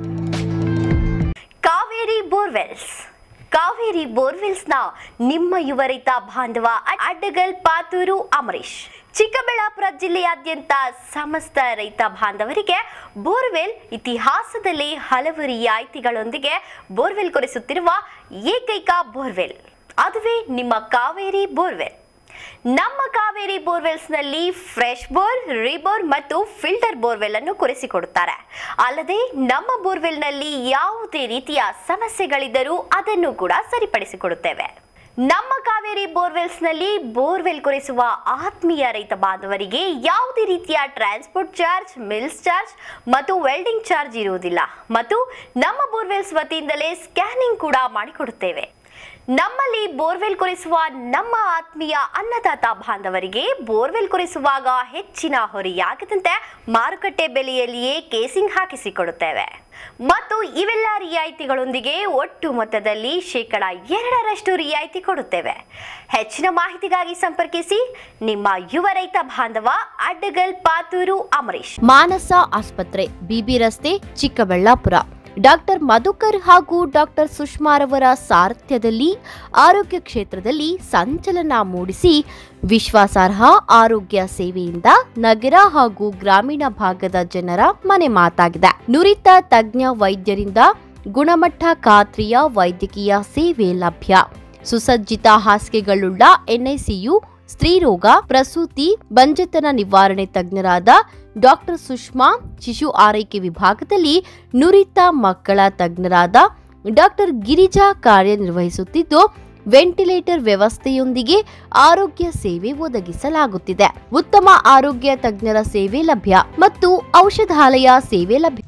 Speaker 2: Kaveri borewells Kaveri ಬೋರ್ವೆಲ್ಸ್ನ ನಿಮ್ಮ ಯುವ ರೈತ ಬಾಂಧವ ಅಡ್ಡಗಲ್ ಪಾತೂರು ಅಮರೀಶ್ ಚಿಕ್ಕಬಳ್ಳಾಪುರ ಜಿಲ್ಲೆಯಾದ್ಯಂತ ಸಮಸ್ತ ರೈತ ಬಾಂಧವರಿಗೆ borewell ಇತಿಹಾಸದಲ್ಲಿ ಹಲವು ರಿಯಾಯಿತಿಗಳೊಂದಿಗೆ ಬೋರ್ವೆಲ್ ಕೊರೆಸುತ್ತಿರುವ ಏಕೈಕ ಬೋರ್ವೆಲ್ ಅದುವೇ ನಿಮ್ಮ ಕಾವೇರಿ ಬೋರ್ವೆಲ್ ನಮ್ಮ ಕಾವೇರಿ ಬೋರ್ವೆಲ್ಸ್ನಲ್ಲಿ ಫ್ರೆಶ್ ಬೋರ್ ರಿಬೋರ್ ಮತ್ತು ಫಿಲ್ಟರ್ ಬೋರ್ವೆಲ್ ಅನ್ನು ಕೊರೆಸಿಕೊಡುತ್ತಾರೆ ಅಲ್ಲದೆ ನಮ್ಮ ಬೋರ್ವೆಲ್ನಲ್ಲಿ ಯಾವುದೇ ರೀತಿಯ ಸಮಸ್ಯೆಗಳಿದ್ದರೂ ಅದನ್ನು ಕೂಡ ಸರಿಪಡಿಸಿಕೊಡುತ್ತೇವೆ ನಮ್ಮ ಕಾವೇರಿ ಬೋರ್ವೆಲ್ಸ್ನಲ್ಲಿ ಬೋರ್ವೆಲ್ ಕೊರೆಸುವ ಆತ್ಮೀಯ ರೈತ ಬಾಂಧವರಿಗೆ ಯಾವುದೇ ರೀತಿಯ ಟ್ರಾನ್ಸ್ಪೋರ್ಟ್ ಚಾರ್ಜ್ ಮಿಲ್ಸ್ ಚಾರ್ಜ್ ಮತ್ತು ವೆಲ್ಡಿಂಗ್ ಚಾರ್ಜ್ ಇರುವುದಿಲ್ಲ ಮತ್ತು ನಮ್ಮ ಬೋರ್ವೆಲ್ಸ್ ವತಿಯಿಂದಲೇ ಸ್ಕ್ಯಾನಿಂಗ್ ಕೂಡ ಮಾಡಿಕೊಡುತ್ತೇವೆ ನಮ್ಮಲ್ಲಿ ಬೋರ್ವೆಲ್ ಕೊರೆಸುವ ನಮ್ಮ ಆತ್ಮೀಯ ಅನ್ನದಾತ ಬಾಂಧವರಿಗೆ ಬೋರ್ವೆಲ್ ಕೊರೆಸುವಾಗ ಹೆಚ್ಚಿನ ಹೊರೆಯಾಗದಂತೆ ಮಾರುಕಟ್ಟೆ ಬೆಲೆಯಲ್ಲಿಯೇ ಕೇಸಿಂಗ್ ಹಾಕಿಸಿಕೊಡುತ್ತೇವೆ ಮತ್ತು ಇವೆಲ್ಲ ರಿಯಾಯಿತಿಗಳೊಂದಿಗೆ ಒಟ್ಟು ಮೊತ್ತದಲ್ಲಿ ಶೇಕಡ ಎರಡರಷ್ಟು ರಿಯಾಯಿತಿ ಕೊಡುತ್ತೇವೆ ಹೆಚ್ಚಿನ ಮಾಹಿತಿಗಾಗಿ ಸಂಪರ್ಕಿಸಿ ನಿಮ್ಮ ಯುವ ರೈತ ಬಾಂಧವ ಅಡ್ಡಗಲ್ ಪಾತೂರು ಅಮರೀಶ್
Speaker 1: ಮಾನಸ ಆಸ್ಪತ್ರೆ ಬಿಬಿ ರಸ್ತೆ ಚಿಕ್ಕಬಳ್ಳಾಪುರ ಡಾಕ್ಟರ್ ಮಧುಕರ್ ಹಾಗೂ ಡಾಕ್ಟರ್ ಸುಷ್ಮಾರವರ ಸಾರಥ್ಯದಲ್ಲಿ ಆರೋಗ್ಯ ಕ್ಷೇತ್ರದಲ್ಲಿ ಸಂಚಲನ ಮೂಡಿಸಿ ವಿಶ್ವಾಸಾರ್ಹ ಆರೋಗ್ಯ ಸೇವೆಯಿಂದ ನಗರ ಹಾಗೂ ಗ್ರಾಮೀಣ ಭಾಗದ ಜನರ ಮನೆ ಮಾತಾಗಿದೆ ನುರಿತ ತಜ್ಞ ವೈದ್ಯರಿಂದ ಗುಣಮಟ್ಟ ಖಾತ್ರಿಯ ವೈದ್ಯಕೀಯ ಸೇವೆ ಲಭ್ಯ ಸುಸಜ್ಜಿತ ಹಾಸಿಗೆಗಳುಳ್ಳ ಎನ್ಐಸಿಯು ಸ್ತ್ರೀರೋಗ ಪ್ರಸೂತಿ ಬಂಜೆತನ ನಿವಾರಣೆ ತಜ್ಞರಾದ ಡಾಕ್ಟರ್ ಸುಷ್ಮಾ ಶಿಶು ಆರೈಕೆ ವಿಭಾಗದಲ್ಲಿ ನುರಿತ ಮಕ್ಕಳ ತಜ್ಞರಾದ ಡಾಕ್ಟರ್ ಗಿರಿಜಾ ಕಾರ್ಯನಿರ್ವಹಿಸುತ್ತಿದ್ದು ವೆಂಟಿಲೇಟರ್ ವ್ಯವಸ್ಥೆಯೊಂದಿಗೆ ಆರೋಗ್ಯ ಸೇವೆ ಒದಗಿಸಲಾಗುತ್ತಿದೆ ಉತ್ತಮ ಆರೋಗ್ಯ ತಜ್ಞರ ಸೇವೆ ಲಭ್ಯ ಮತ್ತು ಔಷಧಾಲಯ ಸೇವೆ ಲಭ್ಯ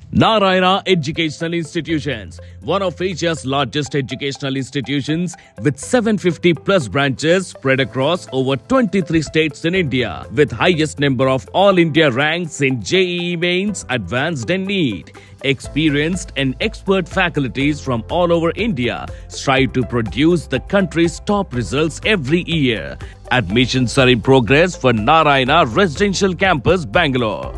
Speaker 10: Narayana Educational Institutions, one of Asia's largest educational institutions with 750 plus branches spread across over 23 states in India, with highest number of all India ranks in JEE mains, advanced and NEET. Experienced and expert faculties from all over India strive to produce the country's top results every year. Admissions are in progress for Narayana Residential Campus, Bangalore.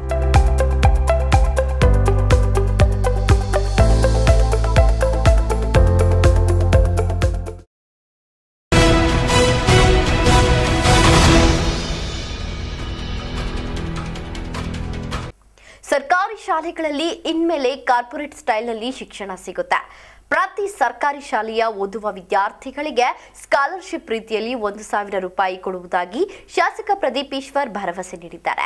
Speaker 2: ಸರ್ಕಾರಿ ಶಾಲೆಗಳಲ್ಲಿ ಇನ್ಮೇಲೆ corporate ಸ್ಟೈಲ್ನಲ್ಲಿ ಶಿಕ್ಷಣ ಸಿಗುತ್ತೆ ಪ್ರತಿ ಸರ್ಕಾರಿ ಶಾಲೆಯ ಓದುವ ವಿದ್ಯಾರ್ಥಿಗಳಿಗೆ ಸ್ಕಾಲರ್ಶಿಪ್ ರೀತಿಯಲ್ಲಿ ಒಂದು ಸಾವಿರ ರೂಪಾಯಿ ಕೊಡುವುದಾಗಿ ಶಾಸಕ ಪ್ರದೀಪ್ ಈಶ್ವರ್ ಭರವಸೆ ನೀಡಿದ್ದಾರೆ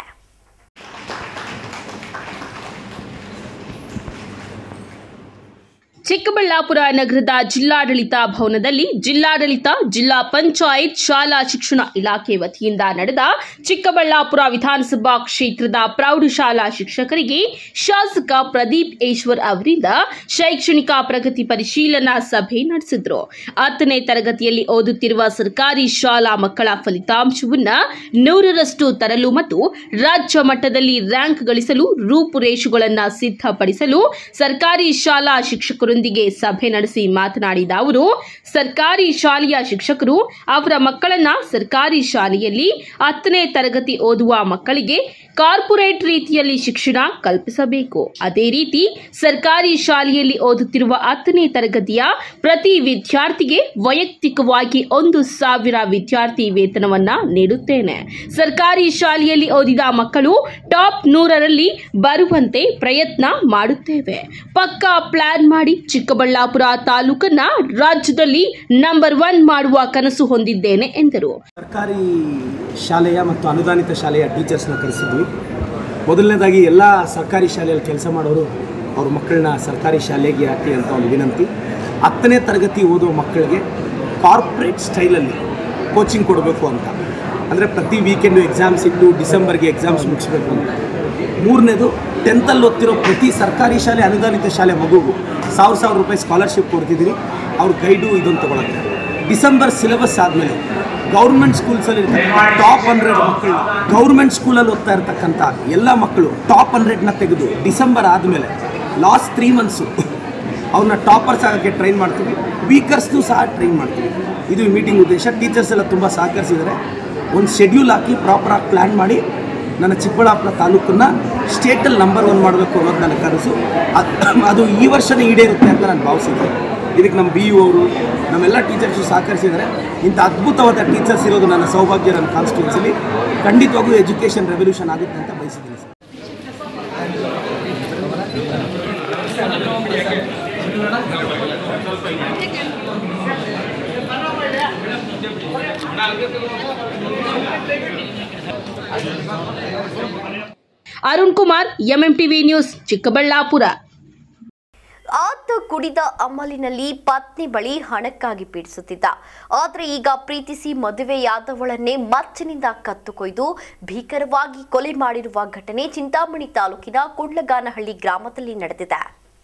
Speaker 5: ಚಿಕ್ಕಬಳ್ಳಾಪುರ ನಗರದ ಜಿಲ್ಲಾಡಳಿತ ಭವನದಲ್ಲಿ ಜಿಲ್ಲಾಡಳಿತ ಜಿಲ್ಲಾ ಪಂಚಾಯತ್ ಶಾಲಾ ಶಿಕ್ಷಣ ಇಲಾಖೆ ವತಿಯಿಂದ ನಡೆದ ಚಿಕ್ಕಬಳ್ಳಾಪುರ ವಿಧಾನಸಭಾ ಕ್ಷೇತ್ರದ ಪ್ರೌಢಶಾಲಾ ಶಿಕ್ಷಕರಿಗೆ ಶಾಸಕ ಪ್ರದೀಪ್ ಈಶ್ವರ್ ಅವರಿಂದ ಶೈಕ್ಷಣಿಕ ಪ್ರಗತಿ ಪರಿಶೀಲನಾ ಸಭೆ ನಡೆಸಿದ್ರು ಹತ್ತನೇ ತರಗತಿಯಲ್ಲಿ ಓದುತ್ತಿರುವ ಸರ್ಕಾರಿ ಶಾಲಾ ಮಕ್ಕಳ ಫಲಿತಾಂಶವನ್ನ ನೂರರಷ್ಟು ತರಲು ಮತ್ತು ರಾಜ್ಯ ಮಟ್ಟದಲ್ಲಿ ರ್ಯಾಂಕ್ ಗಳಿಸಲು ರೂಪುರೇಷೆಗಳನ್ನು ಸಿದ್ಧಪಡಿಸಲು ಸರ್ಕಾರಿ ಶಾಲಾ ಶಿಕ್ಷಕರೊಂದಿಗೆ ಸಭೆ ನಡೆಸಿ ಮಾತನಾಡಿದ ಅವರು ಸರ್ಕಾರಿ ಶಾಲೆಯ ಶಿಕ್ಷಕರು ಅವರ ಮಕ್ಕಳನ್ನ ಸರ್ಕಾರಿ ಶಾಲೆಯಲ್ಲಿ ಹತ್ತನೇ ತರಗತಿ ಓದುವ ಮಕ್ಕಳಿಗೆ ಕಾರ್ಪೊರೇಟ್ ರೀತಿಯಲ್ಲಿ ಶಿಕ್ಷಣ ಕಲ್ಪಿಸಬೇಕು ಅದೇ ರೀತಿ ಸರ್ಕಾರಿ ಶಾಲೆಯಲ್ಲಿ ಓದುತ್ತಿರುವ ಹತ್ತನೇ ತರಗತಿಯ ಪ್ರತಿ ವಿದ್ಯಾರ್ಥಿಗೆ ವೈಯಕ್ತಿಕವಾಗಿ ಒಂದು ಸಾವಿರ ವಿದ್ಯಾರ್ಥಿ ವೇತನವನ್ನ ನೀಡುತ್ತೇನೆ ಸರ್ಕಾರಿ ಶಾಲೆಯಲ್ಲಿ ಓದಿದ ಮಕ್ಕಳು ಟಾಪ್ ನೂರರಲ್ಲಿ ಬರುವಂತೆ ಪ್ರಯತ್ನ ಮಾಡುತ್ತೇವೆ ಪಕ್ಕಾ ಪ್ಲಾನ್ ಮಾಡಿ ಚಿಕ್ಕಬಳ್ಳಾಪುರ ತಾಲೂಕನ್ನ ರಾಜ್ಯದಲ್ಲಿ ನಂಬರ್ ಒನ್ ಮಾಡುವ ಕನಸು ಹೊಂದಿದ್ದೇನೆ ಎಂದರು
Speaker 4: ಸರ್ಕಾರಿ ಶಾಲೆಯ ಮತ್ತು ಅನುದಾನಿತ ಶಾಲೆಯ ಟೀಚರ್ಸ್ನ ಕರೆಸಿದ್ವಿ ಮೊದಲನೇದಾಗಿ ಎಲ್ಲ ಸರ್ಕಾರಿ ಶಾಲೆಯಲ್ಲಿ ಕೆಲಸ ಮಾಡೋರು ಅವ್ರ ಮಕ್ಕಳನ್ನ ಸರ್ಕಾರಿ ಶಾಲೆಗೆ ಹಾಕಿ ಅಂತ ಒಂದು ವಿನಂತಿ ಹತ್ತನೇ ತರಗತಿ ಓದೋ ಮಕ್ಕಳಿಗೆ ಕಾರ್ಪೊರೇಟ್ ಸ್ಟೈಲಲ್ಲಿ ಕೋಚಿಂಗ್ ಕೊಡಬೇಕು ಅಂತ ಅಂದರೆ ಪ್ರತಿ ವೀಕೆಂಡು ಎಕ್ಸಾಮ್ಸ್ ಇಟ್ಟು ಡಿಸೆಂಬರ್ಗೆ ಎಕ್ಸಾಮ್ಸ್ ಮುಗಿಸ್ಬೇಕು ಅಂತ ಮೂರನೇದು ಟೆಂತಲ್ಲಿ ಓದ್ತಿರೋ ಪ್ರತಿ ಸರ್ಕಾರಿ ಶಾಲೆ ಅನುದಾನಿತ ಶಾಲೆ ಮಗುಗೂ ಸಾವಿರ ಸಾವಿರ ರೂಪಾಯಿ ಸ್ಕಾಲರ್ಶಿಪ್ ಕೊಡ್ತಿದ್ದೀರಿ ಅವ್ರ ಗೈಡು ಇದನ್ನು ತೊಗೊಳತ್ತೆ ಡಿಸೆಂಬರ್ ಸಿಲೆಬಸ್ ಆದಮೇಲೆ ಗೌರ್ಮೆಂಟ್ ಸ್ಕೂಲ್ಸಲ್ಲಿ ಟಾಪ್ ಹಂಡ್ರೆಡ್ ಮಕ್ಕಳು ಗೌರ್ಮೆಂಟ್ ಸ್ಕೂಲಲ್ಲಿ ಓದ್ತಾ ಇರ್ತಕ್ಕಂಥ ಎಲ್ಲ ಮಕ್ಕಳು ಟಾಪ್ ಹಂಡ್ರೆಡ್ನ ತೆಗೆದು ಡಿಸೆಂಬರ್ ಆದಮೇಲೆ ಲಾಸ್ಟ್ ತ್ರೀ ಮಂತ್ಸು ಅವ್ರನ್ನ ಟಾಪರ್ಸ್ ಆಗೋಕ್ಕೆ ಟ್ರೈನ್ ಮಾಡ್ತೀವಿ ವೀಕರ್ಸ್ನು ಸಹ ಟ್ರೈನ್ ಮಾಡ್ತೀವಿ ಇದು ಈ ಮೀಟಿಂಗ್ ಉದ್ದೇಶ ಟೀಚರ್ಸ್ ಎಲ್ಲ ತುಂಬ ಸಹಕರಿಸಿದ್ದಾರೆ ಒಂದು ಶೆಡ್ಯೂಲ್ ಹಾಕಿ ಪ್ರಾಪರಾಗಿ ಪ್ಲ್ಯಾನ್ ಮಾಡಿ ನನ್ನ ಚಿಕ್ಕಬಳ್ಳಾಪುರ ತಾಲೂಕನ್ನ ಸ್ಟೇಟಲ್ಲಿ ನಂಬರ್ ಒನ್ ಮಾಡಬೇಕು ಅನ್ನೋದು ನನ್ನ ಕನಸು ಅದ್- ಅದು ಈ ವರ್ಷನೇ ಈಡೇರುತ್ತೆ ಅಂತ ನಾನು ಭಾವಿಸಿದ್ದೆ ಇದಕ್ಕೆ ನಮ್ಮ ಬಿ ಯು ಅವರು ನಮ್ಮೆಲ್ಲ ಟೀಚರ್ಸು ಸಹಕರಿಸಿದ್ದಾರೆ ಇಂಥ ಅದ್ಭುತವಾದ ಟೀಚರ್ಸ್ ಇರೋದು ನನ್ನ ಸೌಭಾಗ್ಯ ನನ್ನ ಕಾನ್ಸ್ಟಿಟ್ಯೂನ್ಸಿಲಿ ಖಂಡಿತವಾಗೂ ಎಜುಕೇಷನ್ ರೆವಲ್ಯೂಷನ್ ಆಗುತ್ತೆ ಅಂತ ಬಯಸಿದ್ದೀನಿ sir
Speaker 5: Arun Kumar M M TV news Chikkaballapur
Speaker 2: ಆತ ಕುಡಿದ ಅಮಲಿನಲ್ಲಿ ಪತ್ನಿ ಬಳಿ ಹಣಕ್ಕಾಗಿ ಪೀಡಿಸುತ್ತಿದ್ದ ಆದರೆ ಈಗ ಪ್ರೀತಿಸಿ ಮದುವೆಯಾದವಳನ್ನೇ ಮಚ್ಚಿನಿಂದ ಕತ್ತು ಕೊಯ್ದು ಭೀಕರವಾಗಿ ಕೊಲೆ ಮಾಡಿರುವ ಘಟನೆ ಚಿಂತಾಮಣಿ ತಾಲೂಕಿನ ಕುಂಡ್ಲಗಾನಹಳ್ಳಿ ಗ್ರಾಮದಲ್ಲಿ ನಡೆದಿದೆ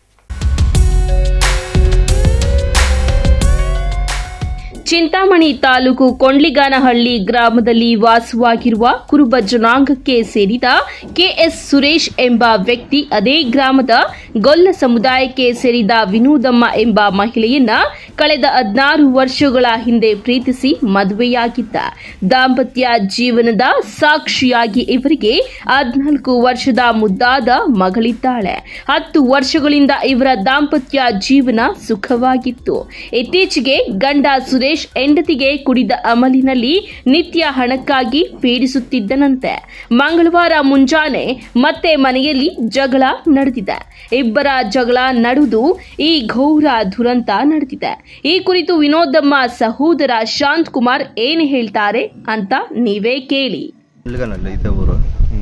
Speaker 5: ಚಿಂತಾಮಣಿ ತಾಲೂಕು ಕೊಂಡ್ಲಿಗಾನಹಳ್ಳಿ ಗ್ರಾಮದಲ್ಲಿ ವಾಸವಾಗಿರುವ ಕುರುಬ ಜನಾಂಗಕ್ಕೆ ಸೇರಿದ ಕೆಎಸ್ ಸುರೇಶ್ ಎಂಬ ವ್ಯಕ್ತಿ ಅದೇ ಗ್ರಾಮದ ಗೊಲ್ಲ ಸಮುದಾಯಕ್ಕೆ ಸೇರಿದ ವಿನೋದಮ್ಮ ಎಂಬ ಮಹಿಳೆಯನ್ನ ಕಳೆದ ಹದಿನಾರು ವರ್ಷಗಳ ಹಿಂದೆ ಪ್ರೀತಿಸಿ ಮದುವೆಯಾಗಿದ್ದ ದಾಂಪತ್ಯ ಜೀವನದ ಸಾಕ್ಷಿಯಾಗಿ ಇವರಿಗೆ ಹದಿನಾಲ್ಕು ವರ್ಷದ ಮುದ್ದಾದ ಮಗಳಿದ್ದಾಳೆ ಹತ್ತು ವರ್ಷಗಳಿಂದ ಇವರ ದಾಂಪತ್ಯ ಜೀವನ ಸುಖವಾಗಿತ್ತು ಇತ್ತೀಚೆಗೆ ಗಂಡ ಸುರೇಶ್ ಹೆಂಡತಿಗೆ ಕುಡಿದ ಅಮಲಿನಲ್ಲಿ ನಿತ್ಯ ಹಣಕ್ಕಾಗಿ ಪೀಡಿಸುತ್ತಿದ್ದನಂತೆ ಮಂಗಳವಾರ ಮುಂಜಾನೆ ಮತ್ತೆ ಮನೆಯಲ್ಲಿ ಜಗಳ ನಡೆದಿದೆ ಇಬ್ಬರ ಜಗಳ ನಡೆದು ಈ ಘೋರ ದುರಂತ ನಡೆದಿದೆ ಈ ಕುರಿತು ವಿನೋದಮ್ಮ ಸಹೋದರ ಶಾಂತ್ ಕುಮಾರ್ ಏನು ಹೇಳ್ತಾರೆ ಅಂತ ನೀವೇ ಕೇಳಿ
Speaker 11: ಇಲ್ಲಿಗನಲ್ಲಿ ಇದೆ ಊರು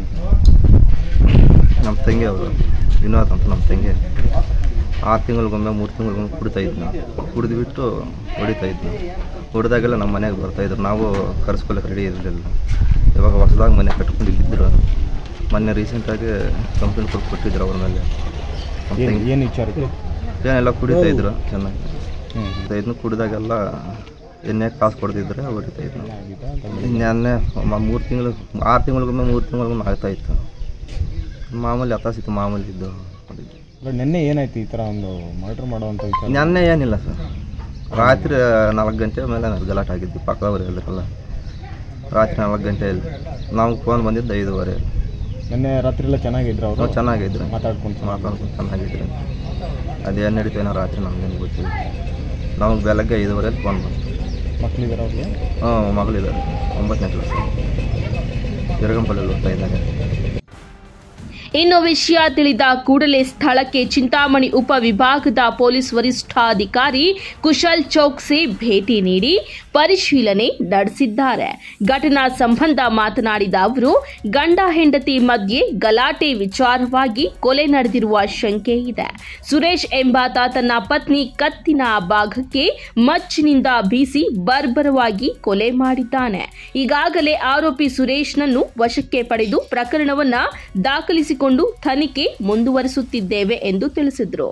Speaker 11: ನಮ್ಮ ತಂಗಿ ಅವರು ವಿನೋದ್ ಅಂತ ನಮ್ಮ ತಂಗಿ ಆರು ತಿಂಗಳಿಗೊಮ್ಮೆ ಮೂರು ತಿಂಗಳಿಗೊಮ್ಮೆ ಕುಡಿತಾ ಇದ್ನ ಕುಡಿದ್ಬಿಟ್ಟು ಹೊಡಿತಾ ಇದ್ನ ಹೊಡೆದಾಗೆಲ್ಲ ನಮ್ಮ ಮನೆಗೆ ಬರ್ತಾಯಿದ್ರು ನಾವು ಕರೆಸ್ಕೊಳಕ್ಕೆ ರೆಡಿ ಇರಲಿಲ್ಲ ಇವಾಗ ಹೊಸದಾಗಿ ಮನೆ ಕಟ್ಕೊಂಡು ಇಲ್ಲಿದ್ದರು ಮೊನ್ನೆ ರೀಸೆಂಟಾಗಿ ಕಂಪ್ಲೇಂಟ್ ಕೊಟ್ಟು ಕೊಟ್ಟಿದ್ರು ಅವ್ರ ಮೇಲೆ ನಮ್ಮ ತಂಗಿ
Speaker 7: ಏನು ವಿಚಾರಕ್ಕೆ
Speaker 11: ಏನೆಲ್ಲ ಕುಡಿತಾ ಇದ್ರು ಚೆನ್ನಾಗಿ ಇದನ್ನು ಕುಡಿದಾಗೆಲ್ಲ ಎಣ್ಣೆ ಕಾಸು ಕೊಡ್ತಿದ್ರೆ ಹೊಡಿತಾ ಇದ್ರು ನೆನ್ನೆ ಮೂರು ತಿಂಗಳು ಆರು ತಿಂಗಳಿಗೊಮ್ಮೆ ಮೂರು ತಿಂಗಳಿಗೊಮ್ಮೆ ಆಗ್ತಾ ಇತ್ತು ಮಾಮೂಲಿ ಹತಾಸಿತ್ತು ಮಾಮೂಲಿ ಇದ್ದು
Speaker 7: ನಿನ್ನೆ ಏನಾಯ್ತು ಈ ಥರ ಒಂದು ಮರ್ಡರ್ ಮಾಡುವಂಥ ವಿಚಾರ
Speaker 11: ನೆನ್ನೆ ಏನಿಲ್ಲ ಸರ್ ರಾತ್ರಿ ನಾಲ್ಕು ಗಂಟೆ ಮೇಲೆ ಗಲಾಟೆ ಆಗಿದ್ದು ಪಕ್ಕದವ್ರು ಹೇಳಿದ್ರಲ್ಲ ರಾತ್ರಿ ನಾಲ್ಕು ಗಂಟೆಯಲ್ಲಿ ನಮ್ಗೆ ಫೋನ್ ಬಂದಿದ್ದು ಐದುವರೆ
Speaker 7: ನಿನ್ನೆ ರಾತ್ರಿ ಎಲ್ಲ ಚೆನ್ನಾಗಿದ್ರು ಅವರು
Speaker 11: ನಾವು ಚೆನ್ನಾಗಿದ್ರು
Speaker 7: ಮಾತಾಡ್ಕೊಂಡು
Speaker 11: ಮಾತಾಡ್ಕೊಂಡು ಚೆನ್ನಾಗಿದ್ರು ಅದೇನು ನಡೀತೇನೋ ರಾತ್ರಿ ನಮ್ಗೇನು ಗೊತ್ತಿಲ್ಲ ನಮಗೆ ಬೆಳಗ್ಗೆ ಐದುವರೆಯಲ್ಲಿ ಫೋನ್ ಬಂತು
Speaker 7: ಮಕ್ಕಳಿದ್ದಾರೆ ಅವ್ರಿಗೆ
Speaker 11: ಹ್ಞೂ ಮಗಳಿದ್ದಾರೆ ಒಂಬತ್ತನೇ ಕ್ಲಾಸ್ ತಿರುಗಂಪಲ್ಲಿ ಓದ್ತಾ ಇದ್ದಾರೆ
Speaker 5: ಇನ್ನು ವಿಷಯ ತಿಳಿದ ಕೂಡಲೇ ಸ್ಥಳಕ್ಕೆ ಚಿಂತಾಮಣಿ ಉಪವಿಭಾಗದ ಪೊಲೀಸ್ ವರಿಷ್ಠಾಧಿಕಾರಿ ಕುಶಲ್ ಚೌಕ್ಸಿ ಭೇಟಿ ನೀಡಿ ಪರಿಶೀಲನೆ ನಡೆಸಿದ್ದಾರೆ ಘಟನಾ ಸಂಬಂಧ ಮಾತನಾಡಿದ ಅವರು ಗಂಡ ಹೆಂಡತಿ ಮಧ್ಯೆ ಗಲಾಟೆ ವಿಚಾರವಾಗಿ ಕೊಲೆ ನಡೆದಿರುವ ಶಂಕೆ ಇದೆ ಸುರೇಶ್ ಎಂಬಾತ ತನ್ನ ಪತ್ನಿ ಕತ್ತಿನ ಭಾಗಕ್ಕೆ ಮಚ್ಚಿನಿಂದ ಬೀಸಿ ಬರ್ಬರವಾಗಿ ಕೊಲೆ ಮಾಡಿದ್ದಾನೆ ಈಗಾಗಲೇ ಆರೋಪಿ ಸುರೇಶ್ನನ್ನು ವಶಕ್ಕೆ ಪಡೆದು ಪ್ರಕರಣವನ್ನ ದಾಖಲಿಸಿಕೊಂಡು ತನಿಖೆ ಮುಂದುವರಿಸುತ್ತಿದ್ದೇವೆ ಎಂದು ತಿಳಿಸಿದರು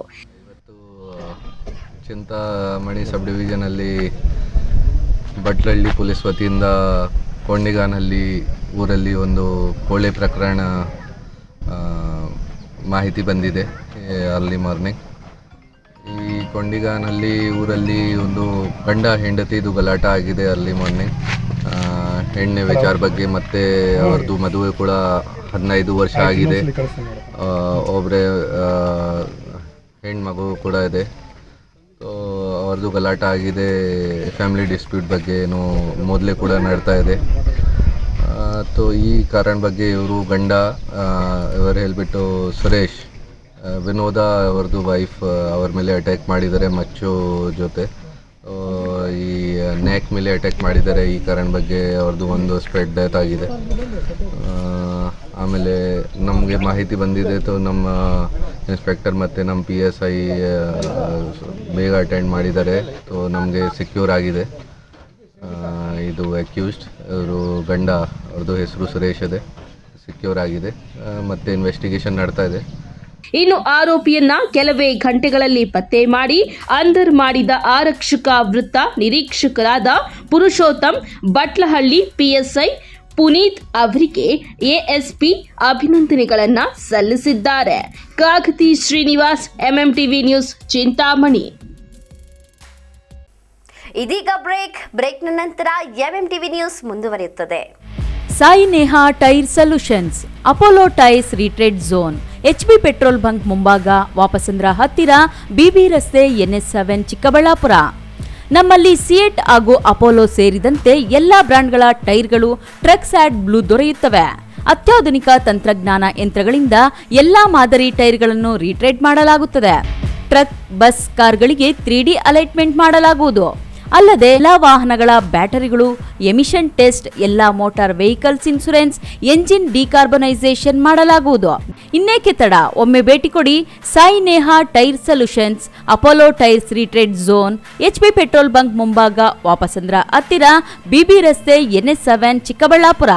Speaker 12: ಚಿಂತಾಮಣಿ ಸಬ್ ಡಿವಿಷನಲ್ಲಿ ಬಟ್ಲಹಳ್ಳಿ ಪೊಲೀಸ್ ವತಿಯಿಂದ ಕೊಂಡಿಗಾನಲ್ಲಿ ಊರಲ್ಲಿ ಒಂದು ಕೋಳೆ ಪ್ರಕರಣ ಆ, ಮಾಹಿತಿ ಬಂದಿದೆ ಅರ್ಲಿ ಮಾರ್ನಿಂಗ್ ಈ ಕೊಂಡಿಗಾನಲ್ಲಿ ಊರಲ್ಲಿ ಒಂದು ಗಂಡ ಹೆಂಡತಿದು ಗಲಾಟ ಆಗಿದೆ ಅರ್ಲಿ ಮಾರ್ನಿಂಗ್ ಹೆಣ್ಣೆ ವಿಚಾರ ಬಗ್ಗೆ ಮತ್ತೆ ಅವ್ರದ್ದು ಮದುವೆ ಕೂಡ ಹದಿನೈದು ವರ್ಷ ಆಗಿದೆ ಆ, ಒಬ್ಬರೇ ಹೆಣ್ಮಗು ಕೂಡ ಇದೆ ಸೊ ಅವ್ರದ್ದು ಗಲಾಟ ಆಗಿದೆ ಫ್ಯಾಮಿಲಿ ಡಿಸ್ಪ್ಯೂಟ್ ಬಗ್ಗೆ ಏನು ಮೊದಲೇ ಕೂಡ ನಡ್ತಾ ಇದೆ ಸೊ ಈ ಕಾರಣ ಬಗ್ಗೆ ಇವರು ಗಂಡ ಇವರು ಹೇಳಿಬಿಟ್ಟು ಸುರೇಶ್ ಆ, ವಿನೋದ ಅವ್ರದ್ದು ವೈಫ್ ಅವ್ರ ಮೇಲೆ ಅಟ್ಯಾಕ್ ಮಾಡಿದ್ದಾರೆ ಮಚ್ಚು ಜೊತೆ ಆ, ಈ ನೆಕ್ ಮೇಲೆ ಅಟ್ಯಾಕ್ ಮಾಡಿದ್ದಾರೆ ಈ ಕಾರಣ ಬಗ್ಗೆ ಅವ್ರದ್ದು ಒಂದು ಸ್ಪ್ರೆಡ್ ಡೆತ್ ಆಗಿದೆ ಆ, ಆಮೇಲೆ ನಮಗೆ ಮಾಹಿತಿ ಬಂದಿದೆ ತೋ ನಮ್ಮ ಇನ್ಸ್ಪೆಕ್ಟರ್ ಮತ್ತು ನಮ್ಮ ಪಿ ಎಸ್ ಐ ಬೇಗ ಅಟೆಂಡ್ ಮಾಡಿದ್ದಾರೆ ತೋ ನಮಗೆ ಸೆಕ್ಯೂರ್ ಆಗಿದೆ ಆ, ಇದು ಅಕ್ಯೂಸ್ಡ್ ಅವರು ಗಂಡ ಅವ್ರದ್ದು ಹೆಸರು ಸುರೇಶ್ ಇದೆ ಸೆಕ್ಯೂರ್ ಆಗಿದೆ ಆ, ಮತ್ತೆ ಇನ್ವೆಸ್ಟಿಗೇಷನ್ ನಡ್ತಾ ಇದೆ
Speaker 5: ಇನ್ನು ಆರೋಪಿಯನ್ನ ಕೆಲವೇ ಗಂಟೆಗಳಲ್ಲಿ ಪತ್ತೆ ಮಾಡಿ ಅಂದರ್ ಮಾಡಿದ ಆರಕ್ಷಕ ವೃತ್ತ ನಿರೀಕ್ಷಕರಾದ ಪುರುಷೋತ್ತಮ್ ಬಟ್ಲಹಳ್ಳಿ ಪಿಎಸ್ಐ ಪುನೀತ್ ಅವರಿಗೆ ಎಎಸ್ಪಿ ಅಭಿನಂದನೆಗಳನ್ನ ಸಲ್ಲಿಸಿದ್ದಾರೆ ಕಾಗತಿ ಶ್ರೀನಿವಾಸ್ ಎಂಎಂಟಿವಿ ನ್ಯೂಸ್ ಚಿಂತಾಮಣಿ
Speaker 2: ಇದೀಗ ಬ್ರೇಕ್ ಬ್ರೇಕ್ನ ನಂತರ ಎಂಎಂ ಟಿವಿ ನ್ಯೂಸ್ ಮುಂದುವರಿಯುತ್ತದೆ
Speaker 13: Sai Neha tyre solutions Apollo tyres retread zone H B petrol bunk ಮುಂಭಾಗ ವಾಪಸಂದ್ರ ಹತ್ತಿರ ಬಿಬಿ ರಸ್ತೆ ಎನ್ಎಸ್ ಸೆವೆನ್ ಚಿಕ್ಕಬಳ್ಳಾಪುರ ನಮ್ಮಲ್ಲಿ ಸಿಯೆಟ್ ಹಾಗೂ ಅಪೋಲೋ ಸೇರಿದಂತೆ ಎಲ್ಲಾ ಬ್ರ್ಯಾಂಡ್ಗಳ ಟೈರ್ಗಳು ಟ್ರಕ್ಸ್ ಆಡ್ ಬ್ಲೂ ದೊರೆಯುತ್ತವೆ ಅತ್ಯಾಧುನಿಕ ತಂತ್ರಜ್ಞಾನ ಯಂತ್ರಗಳಿಂದ ಎಲ್ಲಾ ಮಾದರಿ ಟೈರ್ಗಳನ್ನು ರೀಟ್ರೇಡ್ ಮಾಡಲಾಗುತ್ತದೆ ಟ್ರಕ್ ಬಸ್ ಕಾರ್ಗಳಿಗೆ ತ್ರೀ ಡಿ ಅಲೈಟ್ಮೆಂಟ್ ಮಾಡಲಾಗುವುದು ಅಲ್ಲದೆ ಎಲ್ಲ ವಾಹನಗಳ ಬ್ಯಾಟರಿಗಳು ಎಮಿಷನ್ ಟೆಸ್ಟ್ ಎಲ್ಲ motor vehicles insurance engine decarbonisation ಮಾಡಲಾಗುವುದು ಇನ್ನೇಕೆ ತಡ ಒಮ್ಮೆ ಭೇಟಿ ಕೊಡಿ Sai Neha tyre solutions Apollo tyres retread zone H P petrol bunk ಮುಂಭಾಗ ವಾಪಸಂದ್ರ ಹತ್ತಿರ ಬಿಬಿ ರಸ್ತೆ N S seven Chikkaballapur